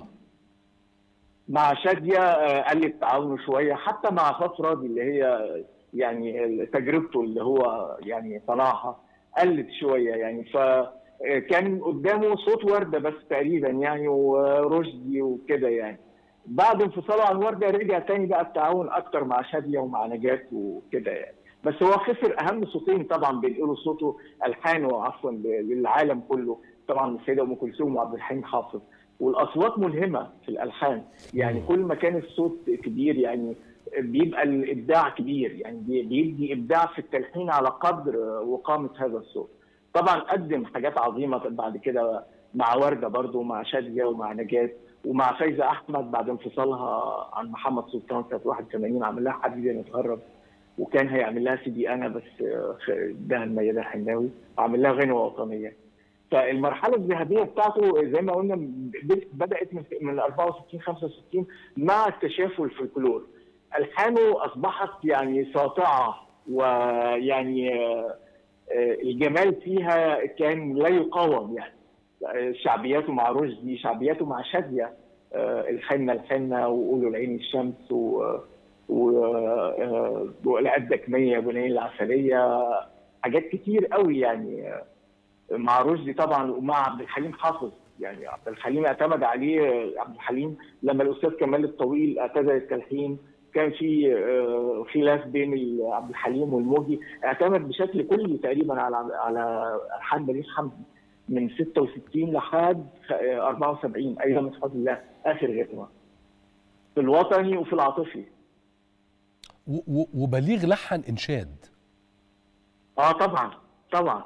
مع شاديه قلت تعاونه شويه حتى مع عفاف راضي اللي هي يعني تجربته اللي هو يعني صنعها قلت شويه يعني فكان قدامه صوت ورده بس تقريبا يعني ورشدي وكده يعني بعد انفصاله عن ورده رجع تاني بقى التعاون اكتر مع شاديه ومع نجاة وكده يعني بس هو خسر اهم صوتين طبعا بينقلوا صوته الحانه عفوا للعالم كله طبعا السيده ام كلثوم وعبد الحليم حافظ والاصوات ملهمه في الالحان يعني كل ما كان الصوت كبير يعني بيبقى الابداع كبير يعني بيدي ابداع في التلحين على قدر وقامه هذا الصوت طبعا قدم حاجات عظيمه بعد كده مع ورده برضه مع شاديه ومع نجاة ومع فايزه احمد بعد انفصالها عن محمد سلطان سنه 81 عمل لها حبيبي نتغرب وكان هيعمل لها سي دي انا بس اداها الميادة الحناوي وعمل لها غنوه وطنيه فالمرحله الذهبيه بتاعته زي ما قلنا بدات من من 64 65 مع اكتشافه الفلكلور الحانه اصبحت يعني ساطعه ويعني الجمال فيها كان لا يقاوم يعني شعبياته مع رشدي شعبياته مع شاديه الحنه الحنه وقولوا العين الشمس و ولا الدكميه والعين العسليه حاجات كتير قوي يعني مع رشدي طبعا ومع عبد الحليم حافظ يعني عبد الحليم اعتمد عليه عبد الحليم لما الاستاذ كمال الطويل اعتزل التلحين كان في خلاف بين عبد الحليم والموجي اعتمد بشكل كلي تقريبا على على الحان بليغ حمدي من 66 لحد 74 ايضا من فضل الله اخر غنوه في الوطني وفي العاطفي وبليغ لحن انشاد اه طبعا طبعا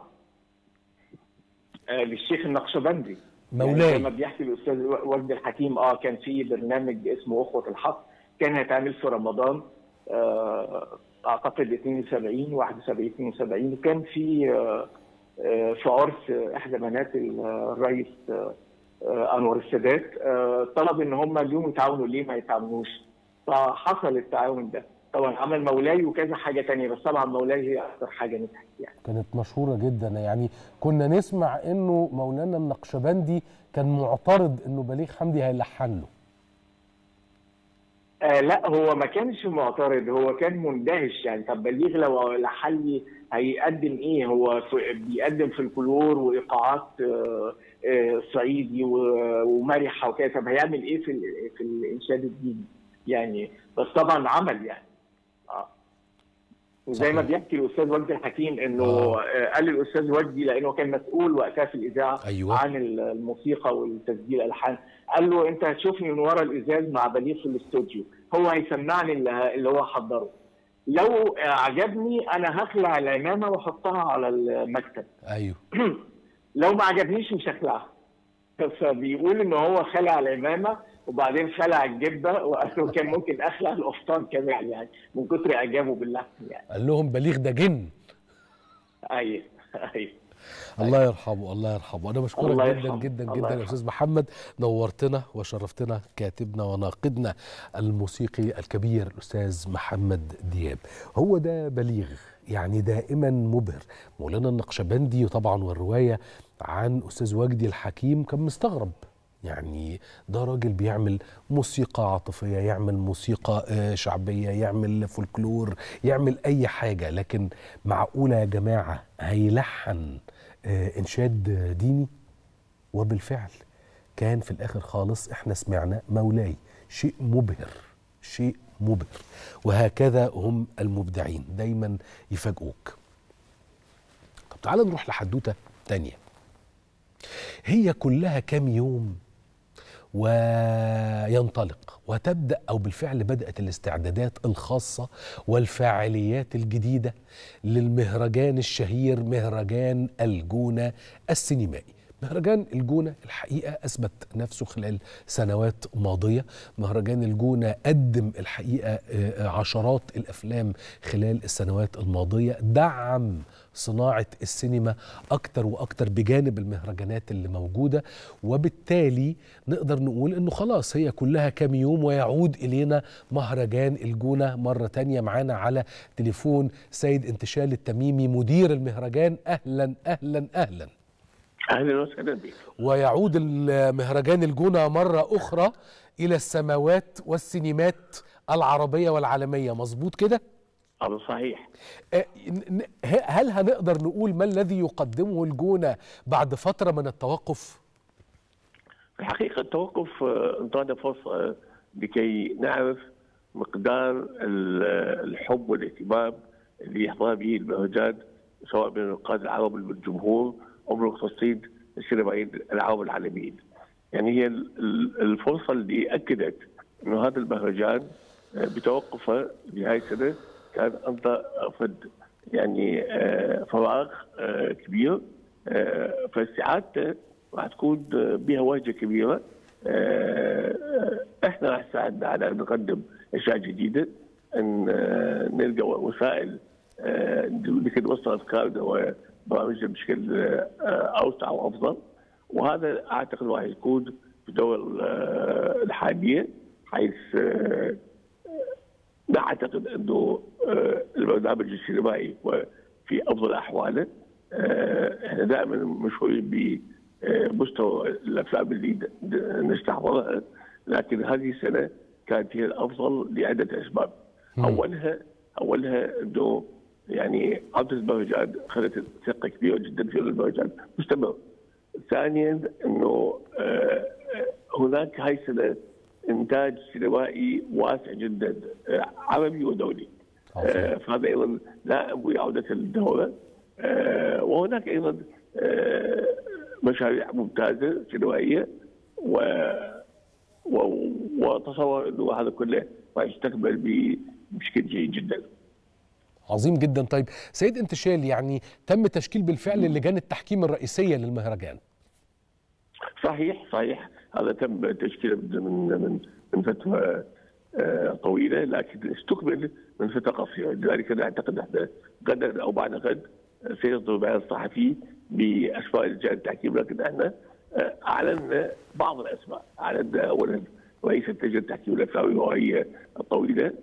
آه للشيخ النقشبندي مولاي يعني زي ما بيحكي الاستاذ وجدي الحكيم اه كان في برنامج اسمه اخوه الحق كان هيتعمل في رمضان آه اعتقد 72 71 72 وكان في آه في عرس احدى بنات الرئيس انور السادات طلب ان هم اليوم يتعاونوا ليه ما يتعاونوش فحصل التعاون ده طبعا عمل مولاي وكذا حاجه تانية بس طبعا مولاي هي اكثر حاجه نجحت يعني كانت مشهوره جدا يعني كنا نسمع انه مولانا النقشبندي كان معترض انه بليغ حمدي هيلحن له آه لا هو ما كانش معترض هو كان مندهش يعني طب بليغ لو لحن لي هيقدم ايه هو بيقدم في الكلور وايقاعات آه آه صعيدي ومرحه وكده طب هيعمل ايه في في الانشاد الديني يعني بس طبعا عمل يعني اه وزي ما بيحكي الاستاذ وجدي الحكيم انه آه. قال الاستاذ وجدي لانه كان مسؤول وقتها في الاذاعه أيوة. عن الموسيقى والتسجيل الالحان قال له انت هتشوفني من ورا الازاز مع بليغ في الاستوديو هو هيسمعني اللي هو حضره لو عجبني انا هخلع العمامه واحطها على المكتب ايوه لو ما عجبنيش مش هخلعها فبيقول ان هو خلع العمامه وبعدين خلع الجبه وقال له كان ممكن اخلع القفطان كمان يعني من كتر اعجابه باللحن يعني قال لهم بليغ ده جن ايوه ايوه الله يرحمه الله يرحمه انا بشكرك الله جدا يرحمه. جدا الله جدا يا يرحمه. استاذ محمد نورتنا وشرفتنا كاتبنا وناقدنا الموسيقي الكبير الاستاذ محمد دياب هو ده بليغ يعني دائما مبهر مولانا النقشبندي طبعا والروايه عن استاذ وجدي الحكيم كان مستغرب يعني ده راجل بيعمل موسيقى عاطفيه يعمل موسيقى آه، شعبيه يعمل فولكلور يعمل اي حاجه لكن معقوله يا جماعه هيلحن آه، انشاد ديني وبالفعل كان في الاخر خالص احنا سمعنا مولاي شيء مبهر شيء مبهر وهكذا هم المبدعين دايما يفاجئوك طب تعال نروح لحدوته تانية هي كلها كام يوم وينطلق وتبدا او بالفعل بدات الاستعدادات الخاصه والفاعليات الجديده للمهرجان الشهير مهرجان الجونه السينمائي مهرجان الجونة الحقيقة أثبت نفسه خلال سنوات ماضية مهرجان الجونة قدم الحقيقة آه، عشرات الأفلام خلال السنوات الماضية دعم صناعة السينما أكتر وأكتر بجانب المهرجانات اللي موجودة وبالتالي نقدر نقول أنه خلاص هي كلها كام يوم ويعود إلينا مهرجان الجونة مرة تانية معانا على تليفون سيد انتشال التميمي مدير المهرجان أهلا أهلا أهلا اهلا وسهلا بك ويعود المهرجان الجونة مرة أخرى إلى السماوات والسينمات العربية والعالمية مظبوط كده؟ هذا صحيح آه، ن- ن- ه- هل هنقدر نقول ما الذي يقدمه الجونة بعد فترة من التوقف؟ في الحقيقه التوقف آه، انطانا فرصه لكي نعرف مقدار ال- الحب والاهتمام اللي يحظى به المهرجان سواء من النقاد العرب من الجمهور او من المختصين السينمائيين العرب العالميين. يعني هي ال- ال- الفرصه اللي اكدت انه هذا المهرجان آه، بتوقفه نهايه السنه كان انطى فد يعني آه، فراغ آه، كبير آه، فاستعادته راح تكون آه، بها وجهه كبيره آه، آه، احنا راح تساعدنا على ان نقدم اشياء جديده ان آه، نلقى وسائل آه، لكي نوصل افكارنا برامجنا بشكل آه، اوسع وافضل وهذا اعتقد راح يكون في الدوله آه، الحاليه حيث آه، لا اعتقد انه آه، البرنامج السينمائي هو في افضل احواله آه، احنا دائما مشهورين بمستوى الافلام اللي ن- نستحضرها لكن هذه السنه كانت هي الافضل لعده اسباب اولها اولها انه يعني عوده المهرجان خلت ثقه كبيره جدا في المهرجان مستمر ثانيا انه آه، آه، هناك هاي السنه انتاج سينمائي واسع جدا آه، عربي ودولي آه، فهذا ايضا دائم بعوده الدوله آه، وهناك ايضا آه، مشاريع ممتازه سينمائيه و و- واتصور انه هذا كله راح يستقبل ب- بشكل جيد جدا. عظيم جدا طيب سيد انتشال يعني تم تشكيل بالفعل لجان التحكيم الرئيسيه للمهرجان صحيح صحيح هذا تم تشكيله من من من فتره آه، طويله لكن استكمل من فتره قصيره لذلك انا اعتقد احنا غدا او بعد غد آه، سيصدر بيان صحفي باسماء لجان التحكيم لكن احنا آه، اعلنا بعض الاسماء اعلنا اولا رئيسة لجنه التحكيم الافلامي وهي الطويله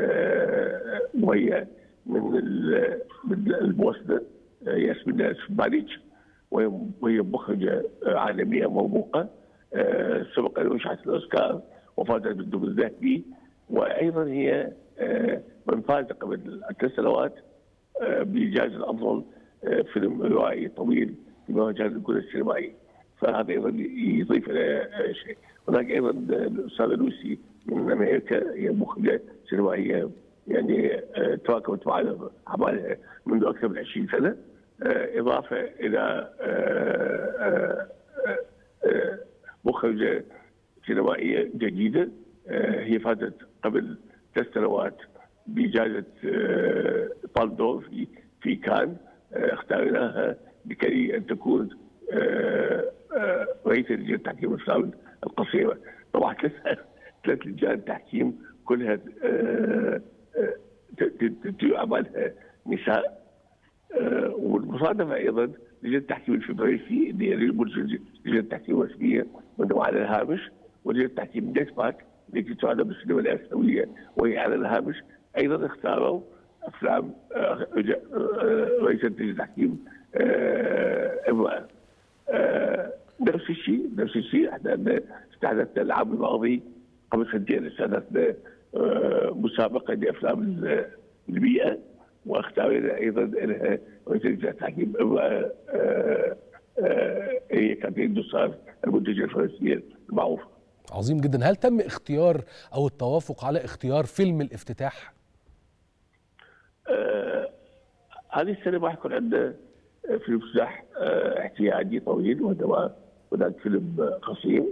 آه، وهي من ال- من الموسده آه، ياسمين سبانيتش وهي وهي مخرجه عالميه مرموقه آه، سبق ان رشحت الاوسكار وفازت بالدبل الذهبي وايضا هي آه، من فاز قبل ثلاث سنوات آه، بجائزه الافضل آه، فيلم روائي طويل في مهرجان الجولة السينمائي فهذا ايضا يضيف الى شيء هناك ايضا الاستاذه لوسي من امريكا هي مخرجه سينمائيه يعني آه، تراكمت معنا اعمالها منذ اكثر من 20 سنه آه، اضافه الى آه، آه، آه، آه، مخرجه سينمائيه جديده آه، هي فازت قبل ثلاث سنوات بجائزه آه، بالدور في في كان آه، اختارناها لكي ان تكون آه، آه، رئيسه لجنه تحكيم الافلام القصيره طبعا ثلاث ثلاث لجان تحكيم كلها آه، آه، ت- ت- ت- اعمالها نساء آه، والمصادفه ايضا لجنه التحكيم الفبريسي اللي هي لجنه التحكيم الرسميه وانه على الهامش ولجنه التحكيم ديسباك التي تعلم بالسينما الاسيويه وهي على الهامش ايضا اختاروا افلام آه، رجا- آه، رئيسه لجنه التحكيم آه، امراه آه، نفس الشيء نفس الشيء احنا استحدثنا العام الماضي قبل سنتين استحدثنا آه، مسابقه لافلام ال- البيئه واختارنا ايضا لها رئيسه تحكيم امراه آه، آه، هي كاترين دوسار المنتجه الفرنسيه المعروفه. عظيم جدا هل تم اختيار او التوافق على اختيار فيلم الافتتاح آه، هذه السنه راح يكون عندنا فيلم سلاح آه، احتياجي طويل وهذا هناك فيلم آه، قصير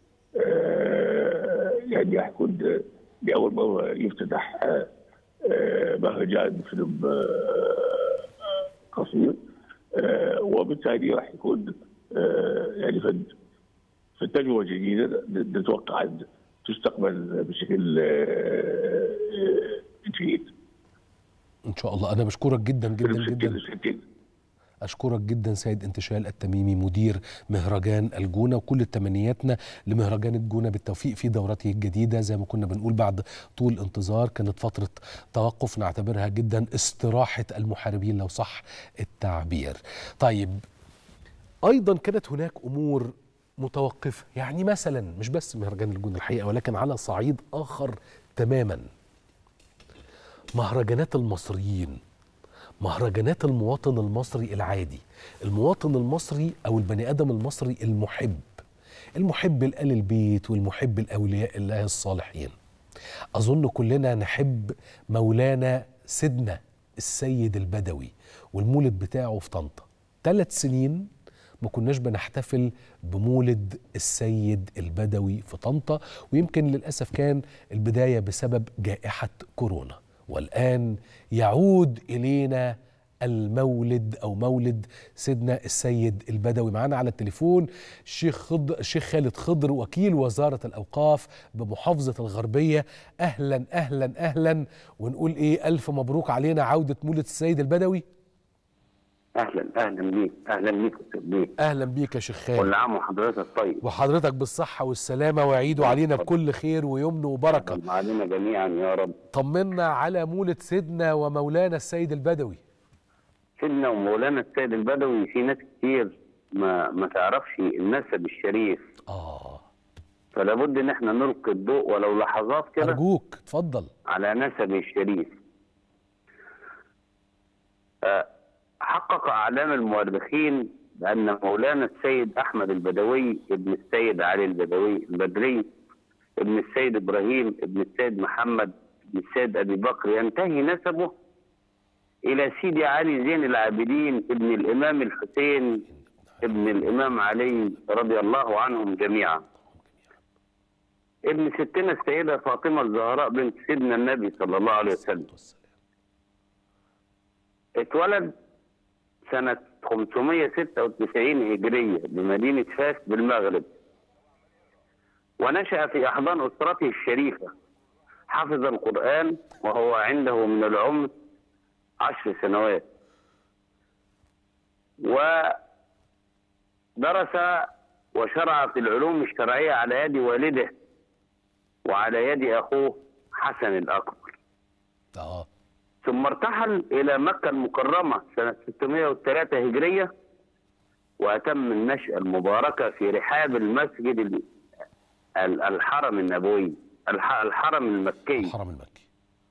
آه، يعني راح يكون لاول مره يفتتح آه، آه، مهرجان فيلم آه، قصير آه، وبالتالي راح يكون آه، يعني فد في تجربه جديده نتوقع ان تستقبل بشكل آه، آه، جيد. ان شاء الله انا بشكرك جدا جدا جدا اشكرك جدا سيد انتشال التميمي مدير مهرجان الجونه وكل تمنياتنا لمهرجان الجونه بالتوفيق في دورته الجديده زي ما كنا بنقول بعد طول انتظار كانت فتره توقف نعتبرها جدا استراحه المحاربين لو صح التعبير طيب ايضا كانت هناك امور متوقفه يعني مثلا مش بس مهرجان الجونه الحقيقه ولكن على صعيد اخر تماما مهرجانات المصريين مهرجانات المواطن المصري العادي المواطن المصري او البني ادم المصري المحب المحب لآل البيت والمحب لاولياء الله الصالحين اظن كلنا نحب مولانا سيدنا السيد البدوي والمولد بتاعه في طنطا ثلاث سنين ما كناش بنحتفل بمولد السيد البدوي في طنطا ويمكن للاسف كان البدايه بسبب جائحه كورونا والآن يعود إلينا المولد أو مولد سيدنا السيد البدوي معنا على التليفون الشيخ خضر الشيخ خالد خضر وكيل وزارة الأوقاف بمحافظة الغربية أهلا أهلا أهلا ونقول إيه ألف مبروك علينا عودة مولد السيد البدوي اهلا اهلا بيك اهلا بيك يا أستاذ بيه اهلا بيك يا شيخ خالد كل عام وحضرتك طيب وحضرتك بالصحه والسلامه ويعيدوا علينا بكل خير ويمن وبركه علينا جميعا يا رب طمنا على مولد سيدنا ومولانا السيد البدوي سيدنا ومولانا السيد البدوي في ناس كتير ما ما تعرفش النسب الشريف اه فلا بد ان احنا نلقي الضوء ولو لحظات كده ارجوك اتفضل على نسبه الشريف آه، حقق اعلام المؤرخين بان مولانا السيد احمد البدوي ابن السيد علي البدوي البدري ابن السيد ابراهيم ابن السيد محمد ابن السيد ابي بكر ينتهي نسبه الى سيدي علي زين العابدين ابن الامام الحسين ابن الامام علي رضي الله عنهم جميعا ابن ستنا السيدة فاطمة الزهراء بنت سيدنا النبي صلى الله عليه وسلم اتولد سنة 596 هجرية بمدينة فاس بالمغرب ونشأ في أحضان أسرته الشريفة حفظ القرآن وهو عنده من العمر عشر سنوات ودرس وشرع في العلوم الشرعية على يد والده وعلى يد أخوه حسن الأكبر اه ثم ارتحل إلى مكة المكرمة سنة 603 هجرية وأتم النشأة المباركة في رحاب المسجد ال- ال- الحرم النبوي الح- الحرم المكي الحرم المكي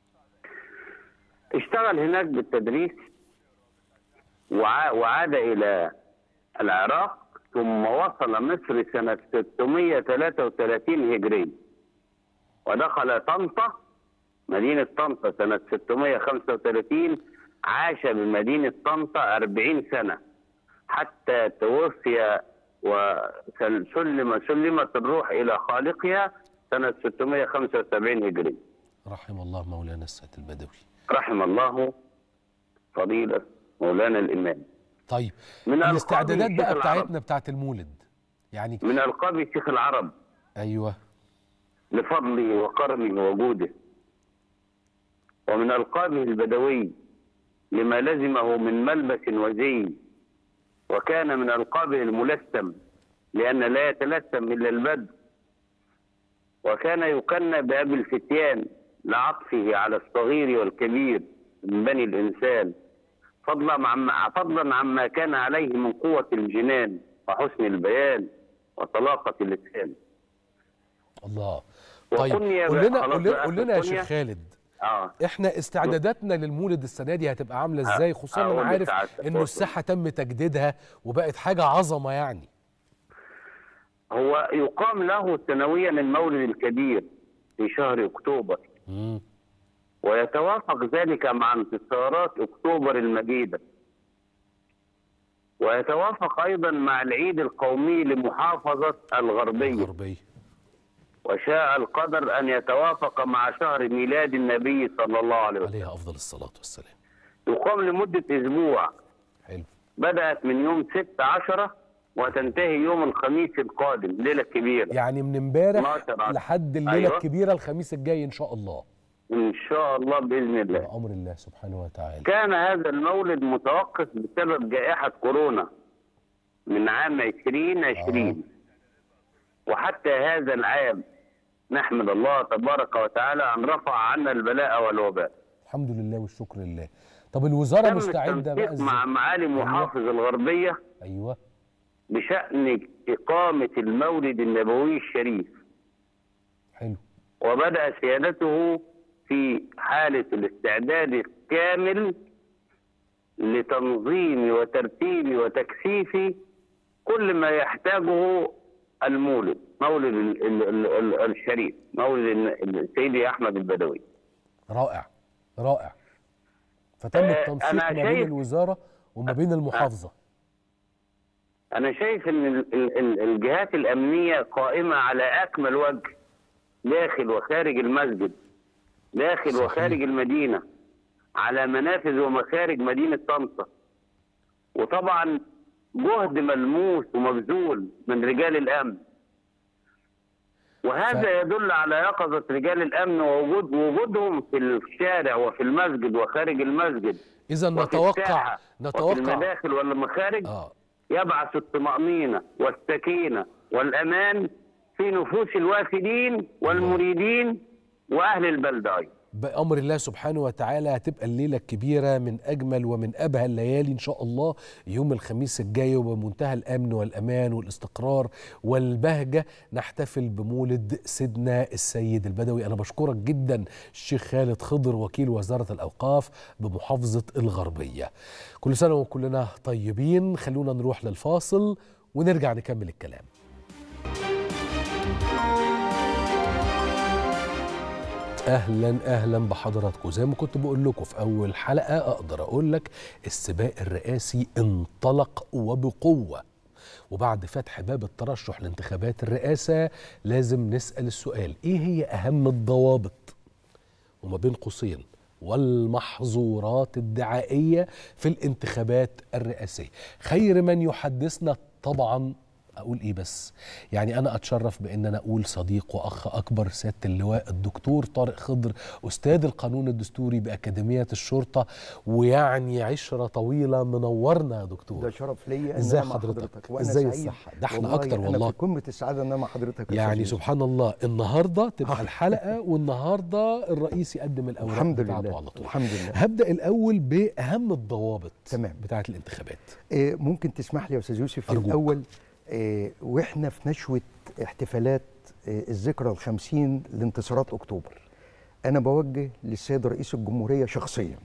اشتغل هناك بالتدريس وع- وعاد إلى العراق ثم وصل مصر سنة 633 هجرية ودخل طنطا مدينة طنطا سنة 635 عاش بمدينة طنطا 40 سنة حتى توفي وسلم سلمت الروح إلى خالقها سنة 675 هجرية رحم الله مولانا السيد البدوي رحم الله فضيلة مولانا الإمام طيب من ألقاب الاستعدادات الشيخ بقى العرب. بتاعتنا بتاعت المولد يعني من ألقاب شيخ العرب ايوه لفضله وكرمه وجوده ومن ألقابه البدوي لما لزمه من ملبس وزي وكان من ألقابه الملثم لأن لا يتلثم إلا البدو وكان يكنى بأبي الفتيان لعطفه على الصغير والكبير من بني الإنسان فضلا عما فضلا عما كان عليه من قوة الجنان وحسن البيان وطلاقة اللسان الله طيب وكني قول بقى لنا خلاص قول لنا, بقى قول لنا يا الكنية. شيخ خالد اه احنا استعداداتنا للمولد السنه دي هتبقى عامله ازاي خصوصا أقول انا عارف لسعادتك انه برضه. الساحه تم تجديدها وبقت حاجه عظمه يعني هو يقام له سنويا المولد الكبير في شهر اكتوبر مم. ويتوافق ذلك مع انتصارات اكتوبر المجيده ويتوافق ايضا مع العيد القومي لمحافظه الغربيه الغربيه وشاء القدر ان يتوافق مع شهر ميلاد النبي صلى الله عليه وسلم عليها افضل الصلاه والسلام يقام لمده اسبوع حلو بدات من يوم 6 10 وتنتهي يوم الخميس القادم ليله كبيره يعني من امبارح 12 لحد الليله أيوة. الكبيره الخميس الجاي ان شاء الله ان شاء الله باذن الله بامر الله سبحانه وتعالى كان هذا المولد متوقف بسبب جائحة كورونا من عام 2020 وحتى هذا العام نحمد الله تبارك وتعالى أن رفع عنا البلاء والوباء الحمد لله والشكر لله طب الوزاره تم مستعده بقى التنسيق مع ازاي معالي محافظ الغربية ايوه بشأن إقامة المولد النبوي الشريف حلو وبدأ سيادته في حالة الاستعداد الكامل لتنظيم وترتيب وتكثيف كل ما يحتاجه المولد مولد ال- ال- ال- ال- الشريف مولد ال- سيدي أحمد البدوي رائع رائع فتم آه، التنسيق أنا ما بين شايف- الوزاره وما بين المحافظه أنا شايف أن ال- ال- ال- الجهات الأمنية قائمة على أكمل وجه داخل وخارج المسجد داخل صحيح. وخارج المدينة على منافذ ومخارج مدينة طنطا وطبعا جهد ملموس ومبذول من رجال الأمن وهذا ف... يدل على يقظة رجال الأمن ووجود وجودهم في الشارع وفي المسجد وخارج المسجد إذا نتوقع نتوقع وفي المداخل والمخارج آه. يبعث الطمأنينة والسكينة والأمان في نفوس الوافدين والمريدين وأهل البلدة أيضا بأمر الله سبحانه وتعالى هتبقى الليلة الكبيرة من أجمل ومن أبهى الليالي إن شاء الله يوم الخميس الجاي وبمنتهى الأمن والأمان والاستقرار والبهجة نحتفل بمولد سيدنا السيد البدوي أنا بشكرك جدا الشيخ خالد خضر وكيل وزارة الأوقاف بمحافظة الغربية كل سنة وكلنا طيبين خلونا نروح للفاصل ونرجع نكمل الكلام اهلا اهلا بحضراتكم زي ما كنت بقول لكم في اول حلقه اقدر اقول لك السباق الرئاسي انطلق وبقوه وبعد فتح باب الترشح لانتخابات الرئاسه لازم نسال السؤال ايه هي اهم الضوابط وما بين قوسين والمحظورات الدعائيه في الانتخابات الرئاسيه خير من يحدثنا طبعا اقول ايه بس يعني انا اتشرف بان انا اقول صديق واخ اكبر سياده اللواء الدكتور طارق خضر استاذ القانون الدستوري باكاديميه الشرطه ويعني عشره طويله منورنا يا دكتور ده شرف ليا ازاي حضرتك ازاي الصحه ده احنا اكتر والله انا في قمه السعاده ان انا مع حضرتك يعني سبحان الله النهارده تبقى الحلقه والنهارده الرئيس يقدم الاوراق الحمد بتاعته لله على طول الحمد لله هبدا الاول باهم الضوابط تمام بتاعه الانتخابات إيه ممكن تسمح لي يا استاذ يوسف في أرجوك. الاول إيه واحنا في نشوه احتفالات إيه الذكرى الخمسين لانتصارات اكتوبر انا بوجه للسيد رئيس الجمهوريه شخصيا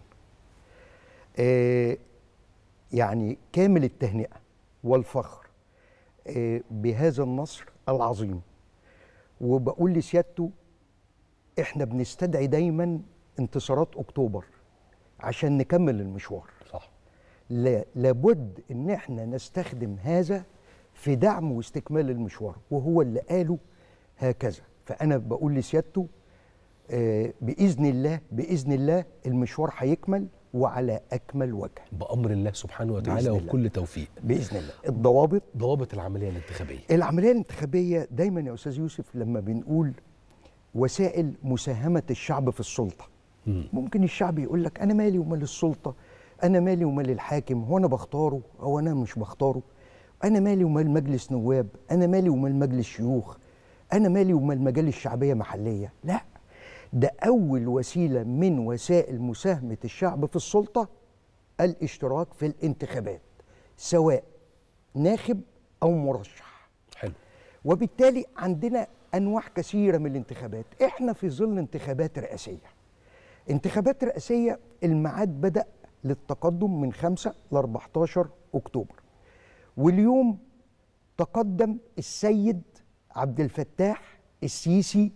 إيه يعني كامل التهنئه والفخر إيه بهذا النصر العظيم وبقول لسيادته احنا بنستدعي دايما انتصارات اكتوبر عشان نكمل المشوار صح لا لابد ان احنا نستخدم هذا في دعم واستكمال المشوار وهو اللي قاله هكذا فانا بقول لسيادته آه باذن الله باذن الله المشوار هيكمل وعلى اكمل وجه بامر الله سبحانه وتعالى بإذن الله. وكل توفيق باذن الله الضوابط ضوابط العمليه الانتخابيه العمليه الانتخابيه دايما يا استاذ يوسف لما بنقول وسائل مساهمه الشعب في السلطه مم. ممكن الشعب يقول لك انا مالي ومال السلطه انا مالي ومال الحاكم هو انا بختاره او انا مش بختاره انا مالي ومال مجلس نواب انا مالي ومال مجلس شيوخ انا مالي ومال مجالس شعبيه محليه لا ده اول وسيله من وسائل مساهمه الشعب في السلطه الاشتراك في الانتخابات سواء ناخب او مرشح حلو وبالتالي عندنا انواع كثيره من الانتخابات احنا في ظل انتخابات رئاسيه انتخابات رئاسيه الميعاد بدا للتقدم من 5 ل 14 اكتوبر واليوم تقدم السيد عبد الفتاح السيسي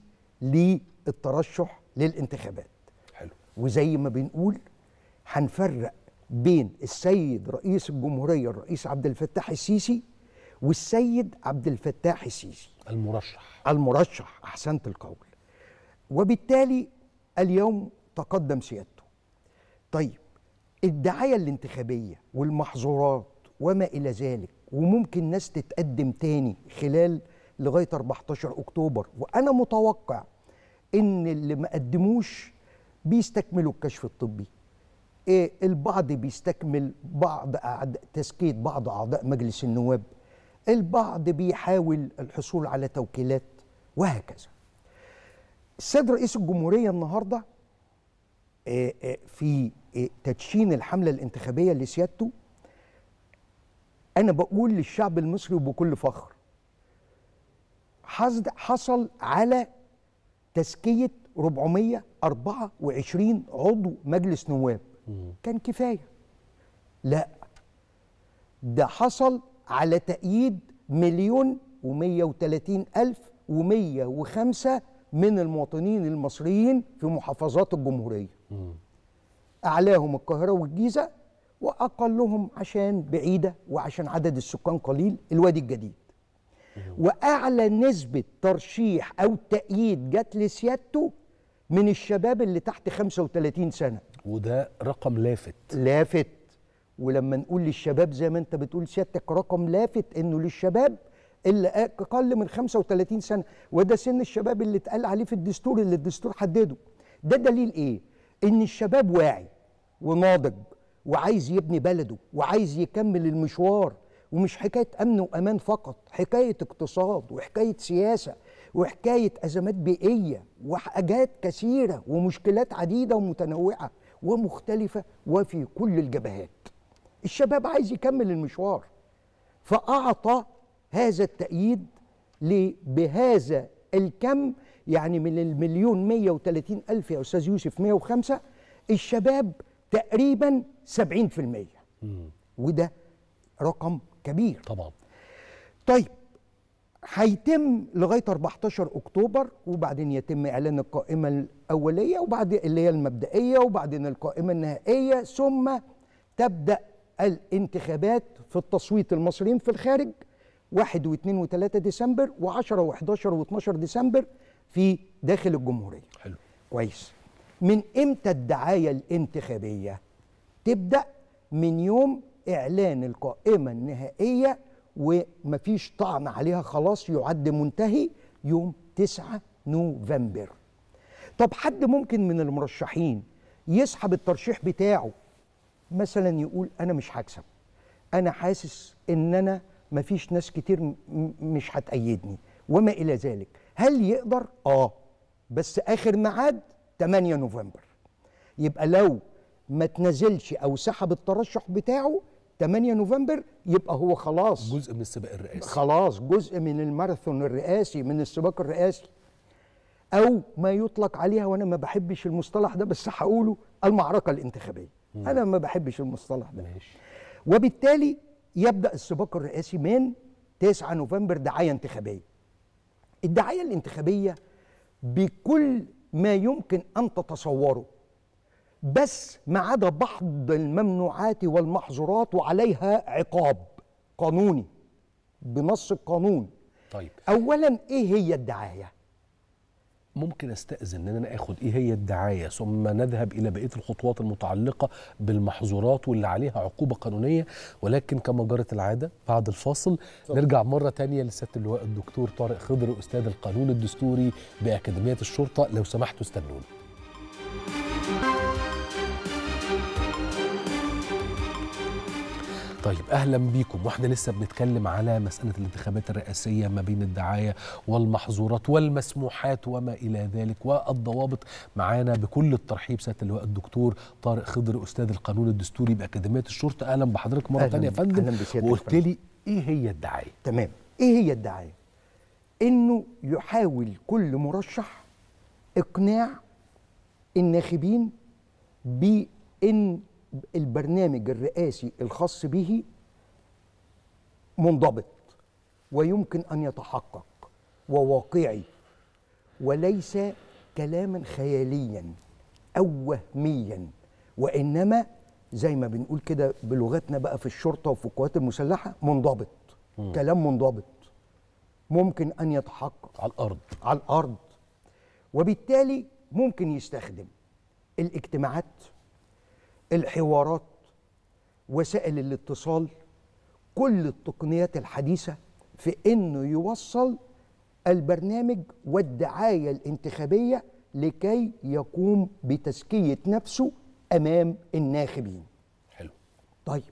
للترشح للانتخابات حلو وزي ما بنقول هنفرق بين السيد رئيس الجمهوريه الرئيس عبد الفتاح السيسي والسيد عبد الفتاح السيسي المرشح المرشح احسنت القول وبالتالي اليوم تقدم سيادته طيب الدعايه الانتخابيه والمحظورات وما الى ذلك وممكن ناس تتقدم تاني خلال لغايه 14 اكتوبر وانا متوقع ان اللي ما قدموش بيستكملوا الكشف الطبي إيه البعض بيستكمل بعض أعداء تزكيه بعض اعضاء مجلس النواب البعض بيحاول الحصول على توكيلات وهكذا السيد رئيس الجمهوريه النهارده آه، آه، في آه، تدشين الحمله الانتخابيه لسيادته انا بقول للشعب المصري وبكل فخر حصد- حصل على تزكيه 424 عضو مجلس نواب كان كفايه لا ده حصل على تأييد مليون ومية وتلاتين ألف ومية وخمسة من المواطنين المصريين في محافظات الجمهورية أعلاهم القاهرة والجيزة وأقلهم عشان بعيدة وعشان عدد السكان قليل الوادي الجديد وأعلى نسبة ترشيح أو تأييد جت لسيادته من الشباب اللي تحت 35 سنة وده رقم لافت لافت ولما نقول للشباب زي ما انت بتقول سيادتك رقم لافت انه للشباب اللي اقل من 35 سنه وده سن الشباب اللي اتقال عليه في الدستور اللي الدستور حدده ده دليل ايه ان الشباب واعي وناضج وعايز يبني بلده وعايز يكمل المشوار ومش حكايه امن وامان فقط حكايه اقتصاد وحكايه سياسه وحكايه ازمات بيئيه وحاجات كثيره ومشكلات عديده ومتنوعه ومختلفه وفي كل الجبهات الشباب عايز يكمل المشوار فأعطى هذا التأييد ل- بهذا الكم يعني من المليون 130 ألف يا أستاذ يوسف 105 الشباب تقريبا 70% وده رقم كبير طبعا طيب هيتم لغايه 14 اكتوبر وبعدين يتم اعلان القائمه الاوليه وبعد اللي هي المبدئيه وبعدين القائمه النهائيه ثم تبدا الانتخابات في التصويت المصريين في الخارج 1 و2 و3 ديسمبر و10 و11 و12 ديسمبر في داخل الجمهوريه حلو كويس من امتى الدعايه الانتخابيه تبدا من يوم اعلان القائمه النهائيه ومفيش طعن عليها خلاص يعد منتهي يوم 9 نوفمبر طب حد ممكن من المرشحين يسحب الترشيح بتاعه مثلا يقول انا مش هكسب انا حاسس ان انا مفيش ناس كتير م- م- مش هتأيدني وما الى ذلك هل يقدر اه بس اخر ميعاد 8 نوفمبر يبقى لو ما تنزلش او سحب الترشح بتاعه 8 نوفمبر يبقى هو خلاص جزء من السباق الرئاسي خلاص جزء من الماراثون الرئاسي من السباق الرئاسي او ما يطلق عليها وانا ما بحبش المصطلح ده بس هقوله المعركه الانتخابيه مم. انا ما بحبش المصطلح ده ماشي وبالتالي يبدا السباق الرئاسي من 9 نوفمبر دعايه انتخابيه الدعايه الانتخابيه بكل ما يمكن ان تتصوره بس ما عدا بعض الممنوعات والمحظورات وعليها عقاب قانوني بنص القانون طيب اولا ايه هي الدعايه ممكن استاذن ان انا اخد ايه هي الدعايه ثم نذهب الى بقيه الخطوات المتعلقه بالمحظورات واللي عليها عقوبه قانونيه ولكن كما جرت العاده بعد الفاصل نرجع مره تانية لسياده اللواء الدكتور طارق خضر استاذ القانون الدستوري باكاديميه الشرطه لو سمحتوا استنوني طيب اهلا بيكم واحنا لسه بنتكلم على مساله الانتخابات الرئاسيه ما بين الدعايه والمحظورات والمسموحات وما الى ذلك والضوابط معانا بكل الترحيب سياده اللواء الدكتور طارق خضر استاذ القانون الدستوري باكاديميه الشرطه اهلا بحضرتك مره أهلاً ثانيه يا بك، فندم أهلاً بسيادتك وقلت فندم. لي ايه هي الدعايه تمام ايه هي الدعايه انه يحاول كل مرشح اقناع الناخبين بان البرنامج الرئاسي الخاص به منضبط ويمكن ان يتحقق وواقعي وليس كلاما خياليا او وهميا وانما زي ما بنقول كده بلغتنا بقى في الشرطه وفي القوات المسلحه منضبط مم. كلام منضبط ممكن ان يتحقق على الارض على الارض وبالتالي ممكن يستخدم الاجتماعات الحوارات وسائل الاتصال كل التقنيات الحديثه في انه يوصل البرنامج والدعايه الانتخابيه لكي يقوم بتزكيه نفسه امام الناخبين حلو طيب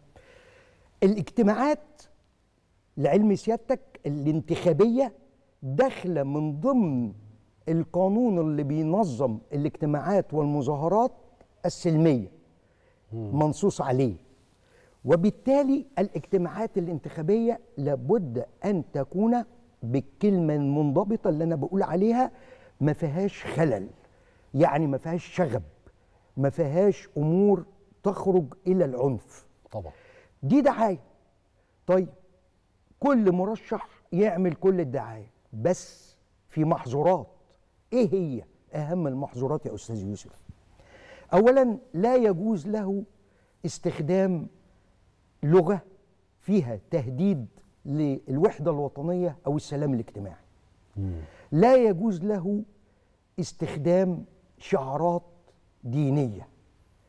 الاجتماعات لعلم سيادتك الانتخابيه داخله من ضمن القانون اللي بينظم الاجتماعات والمظاهرات السلميه منصوص عليه وبالتالي الاجتماعات الانتخابيه لابد ان تكون بالكلمه المنضبطه اللي انا بقول عليها ما فيهاش خلل يعني ما فيهاش شغب ما فيهاش امور تخرج الى العنف طبعا دي دعايه طيب كل مرشح يعمل كل الدعايه بس في محظورات ايه هي اهم المحظورات يا استاذ يوسف اولا لا يجوز له استخدام لغه فيها تهديد للوحده الوطنيه او السلام الاجتماعي لا يجوز له استخدام شعارات دينيه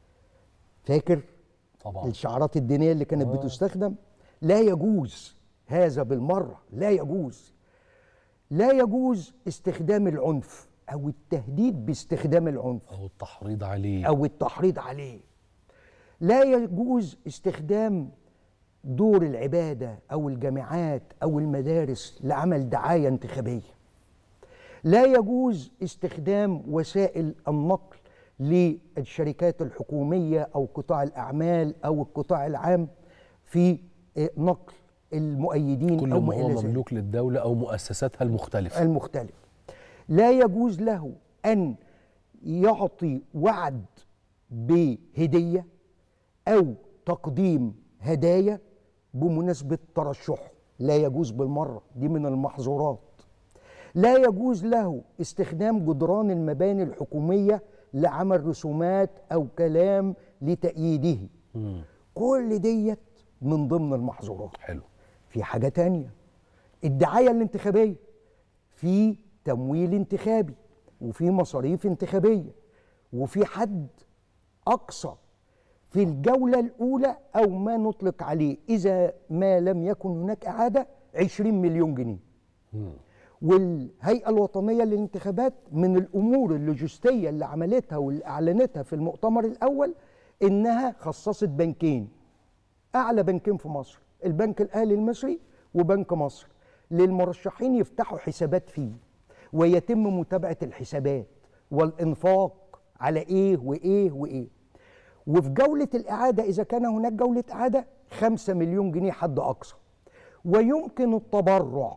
فاكر طبعا الشعارات الدينيه اللي كانت آه. بتستخدم لا يجوز هذا بالمره لا يجوز لا يجوز استخدام العنف او التهديد باستخدام العنف او التحريض عليه او التحريض عليه لا يجوز استخدام دور العباده او الجامعات او المدارس لعمل دعايه انتخابيه لا يجوز استخدام وسائل النقل للشركات الحكوميه او قطاع الاعمال او القطاع العام في نقل المؤيدين كل او ما ما هو الى ذلك مملوك للدولة أو مؤسساتها المختلفة المختلف لا يجوز له ان يعطي وعد بهديه او تقديم هدايا بمناسبه ترشحه لا يجوز بالمره دي من المحظورات لا يجوز له استخدام جدران المباني الحكوميه لعمل رسومات او كلام لتأييده كل ديت من ضمن المحظورات حلو في حاجه تانية الدعايه الانتخابيه في تمويل انتخابي وفي مصاريف انتخابيه وفي حد اقصى في الجوله الاولى او ما نطلق عليه اذا ما لم يكن هناك اعاده 20 مليون جنيه والهيئه الوطنيه للانتخابات من الامور اللوجستيه اللي عملتها واللي اعلنتها في المؤتمر الاول انها خصصت بنكين اعلى بنكين في مصر البنك الاهلي المصري وبنك مصر للمرشحين يفتحوا حسابات فيه ويتم متابعه الحسابات والانفاق على ايه وايه وايه وفي جوله الاعاده اذا كان هناك جوله اعاده 5 مليون جنيه حد اقصى ويمكن التبرع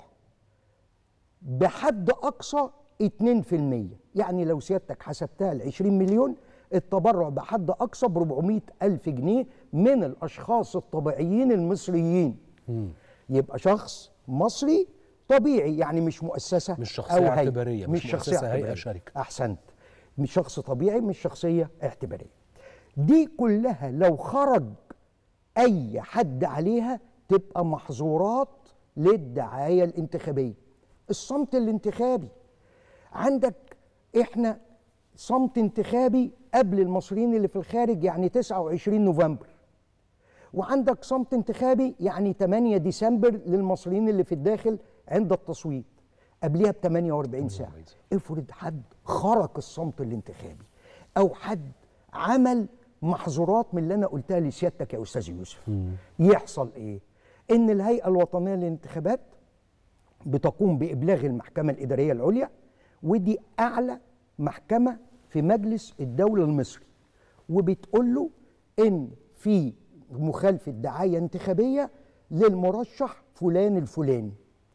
بحد اقصى 2% يعني لو سيادتك حسبتها ال 20 مليون التبرع بحد اقصى ب 400 الف جنيه من الاشخاص الطبيعيين المصريين يبقى شخص مصري طبيعي يعني مش مؤسسه مش أو شخصية هيئة. اعتبارية مش مؤسسة، هيئة، اعتبارية. شركة. احسنت مش شخص طبيعي مش شخصيه اعتباريه دي كلها لو خرج اي حد عليها تبقى محظورات للدعايه الانتخابيه الصمت الانتخابي عندك احنا صمت انتخابي قبل المصريين اللي في الخارج يعني 29 نوفمبر وعندك صمت انتخابي يعني 8 ديسمبر للمصريين اللي في الداخل عند التصويت قبلها ب 48 ساعه افرض حد خرق الصمت الانتخابي او حد عمل محظورات من اللي انا قلتها لسيادتك يا استاذ يوسف يحصل ايه ان الهيئه الوطنيه للانتخابات بتقوم بابلاغ المحكمه الاداريه العليا ودي اعلى محكمه في مجلس الدوله المصري وبتقول له ان في مخالفه دعايه انتخابيه للمرشح فلان الفلاني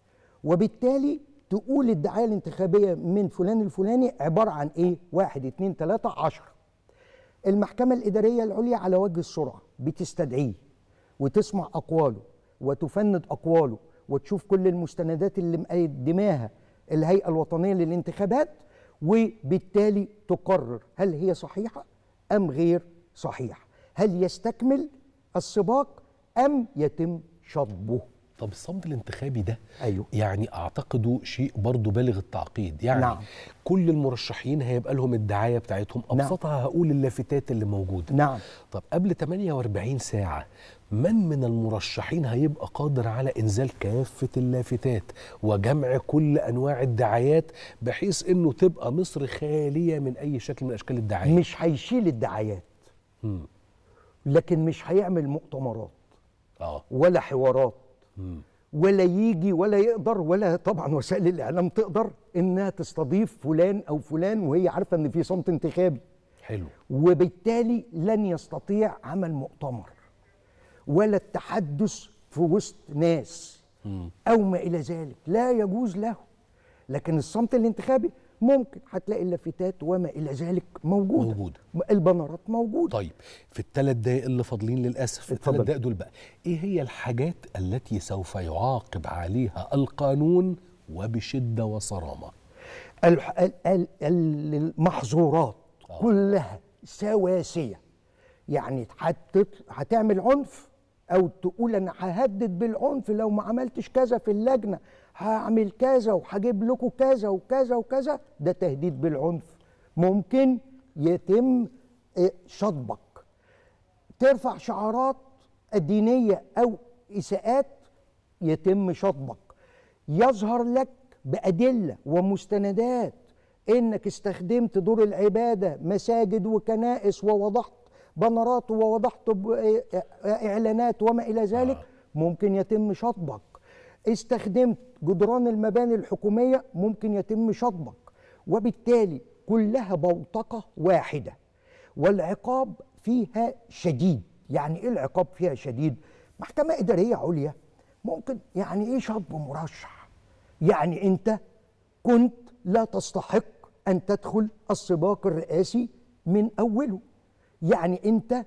وبالتالي تقول الدعايه الانتخابيه من فلان الفلاني عباره عن ايه؟ واحد اتنين تلاته عشرة. المحكمه الاداريه العليا على وجه السرعه بتستدعيه وتسمع اقواله وتفند اقواله وتشوف كل المستندات اللي مقدماها الهيئه الوطنيه للانتخابات وبالتالي تقرر هل هي صحيحه ام غير صحيحه هل يستكمل السباق ام يتم شطبه طب الصمت الانتخابي ده ايوه يعني اعتقده شيء برضه بالغ التعقيد يعني نعم. كل المرشحين هيبقى لهم الدعايه بتاعتهم نعم. ابسطها هقول اللافتات اللي موجوده نعم طب قبل 48 ساعه من من المرشحين هيبقى قادر على انزال كافه اللافتات وجمع كل انواع الدعايات بحيث انه تبقى مصر خاليه من اي شكل من اشكال الدعايه مش هيشيل الدعايات مم. لكن مش هيعمل مؤتمرات اه ولا حوارات مم. ولا يجي ولا يقدر ولا طبعا وسائل الاعلام تقدر انها تستضيف فلان او فلان وهي عارفه ان في صمت انتخابي حلو وبالتالي لن يستطيع عمل مؤتمر ولا التحدث في وسط ناس مم. او ما الى ذلك لا يجوز له لكن الصمت الانتخابي ممكن هتلاقي اللافتات وما الى ذلك موجوده موجودة. البنرات موجوده طيب في الثلاث دقائق اللي فاضلين للاسف في الثلاث اتفضل. دقائق دول بقى ايه هي الحاجات التي سوف يعاقب عليها القانون وبشده وصرامه الح- ال- ال- ال- المحظورات كلها سواسيه يعني هتط- هتعمل عنف او تقول انا ههدد بالعنف لو ما عملتش كذا في اللجنه هعمل كذا وهجيب لكم كذا وكذا وكذا ده تهديد بالعنف ممكن يتم إيه، شطبك ترفع شعارات دينيه او اساءات يتم شطبك يظهر لك بأدلة ومستندات إنك استخدمت دور العبادة مساجد وكنائس ووضعت بنرات ووضعت ب- إعلانات وما إلى ذلك ممكن يتم شطبك استخدمت جدران المباني الحكومية ممكن يتم شطبك وبالتالي كلها بوتقة واحدة والعقاب فيها شديد يعني ايه العقاب فيها شديد محكمة إدارية عليا ممكن يعني ايه شطب مرشح يعني انت كنت لا تستحق ان تدخل السباق الرئاسي من اوله يعني انت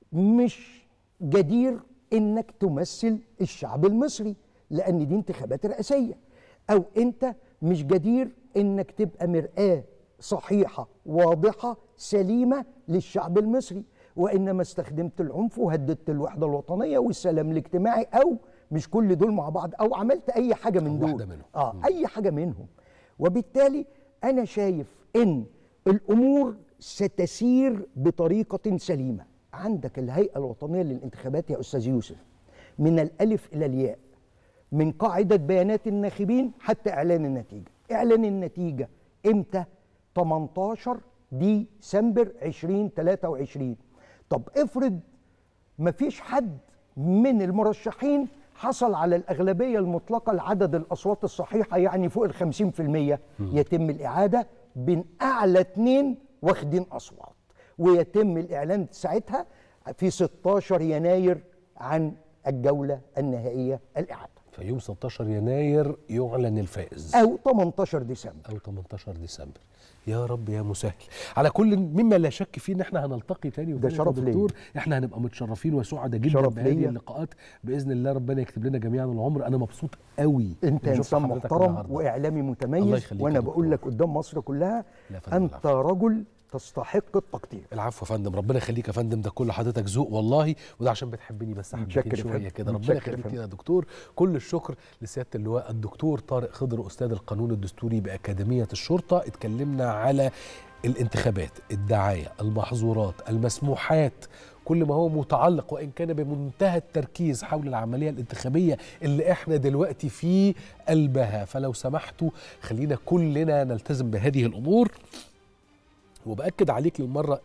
مش جدير انك تمثل الشعب المصري لان دي انتخابات رئاسيه او انت مش جدير انك تبقى مرآة صحيحة واضحة سليمة للشعب المصري وإنما استخدمت العنف وهددت الوحدة الوطنية والسلام الاجتماعي أو مش كل دول مع بعض أو عملت أي حاجة من دول واحدة منهم. آه أي حاجة منهم وبالتالي أنا شايف إن الأمور ستسير بطريقة سليمة عندك الهيئة الوطنية للانتخابات يا أستاذ يوسف من الألف إلى الياء من قاعدة بيانات الناخبين حتى إعلان النتيجة إعلان النتيجة إمتى 18 ديسمبر 2023 طب افرض مفيش حد من المرشحين حصل على الأغلبية المطلقة لعدد الأصوات الصحيحة يعني فوق الخمسين في المية يتم الإعادة بين أعلى اتنين واخدين أصوات ويتم الإعلان ساعتها في 16 يناير عن الجولة النهائية الإعادة فيوم 16 يناير يعلن الفائز أو 18 ديسمبر او 18 ديسمبر يا رب يا مسهل على كل مما لا شك فيه ان احنا هنلتقي تاني ده وتالت يا شرف ليا. دكتور احنا هنبقى متشرفين وسعداء جدا شرف بهذه ليا. اللقاءات باذن الله ربنا يكتب لنا جميعا العمر انا مبسوط قوي انت إن شفت انسان حضرتك محترم النهاردة. واعلامي الله متميز يخليك وانا يا بقول لك قدام مصر كلها لا يا فندم، انت رجل تستحق التقدير العفو يا فندم ربنا يخليك يا فندم ده كل حضرتك ذوق والله وده عشان بتحبني بس متشكر حبتين يا شويه فندم. كده ربنا متشكر يا يخليك فندم. يا دكتور كل الشكر لسياده اللواء الدكتور طارق خضر استاذ القانون الدستوري باكاديميه الشرطه اتكلمنا على الانتخابات الدعايه المحظورات المسموحات كل ما هو متعلق وان كان بمنتهى التركيز حول العمليه الانتخابيه اللي احنا دلوقتي في قلبها فلو سمحتوا خلينا كلنا نلتزم بهذه الامور وباكد عليك للمره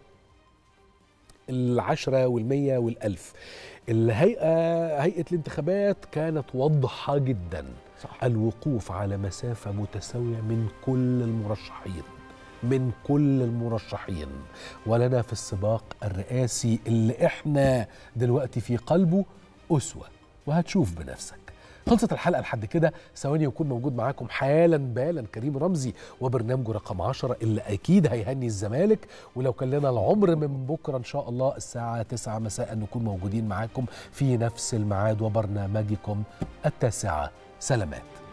العشرة والمية والألف الهيئة هيئة الانتخابات كانت واضحة جدا صح. الوقوف على مسافة متساوية من كل المرشحين من كل المرشحين ولنا في السباق الرئاسي اللي احنا دلوقتي في قلبه أسوة وهتشوف بنفسك خلصت الحلقة لحد كده ثواني يكون موجود معاكم حالا بالا كريم رمزي وبرنامجه رقم 10 اللي أكيد هيهني الزمالك ولو كان لنا العمر من بكرة إن شاء الله الساعة 9 مساء نكون موجودين معاكم في نفس الميعاد وبرنامجكم التاسعة سلامات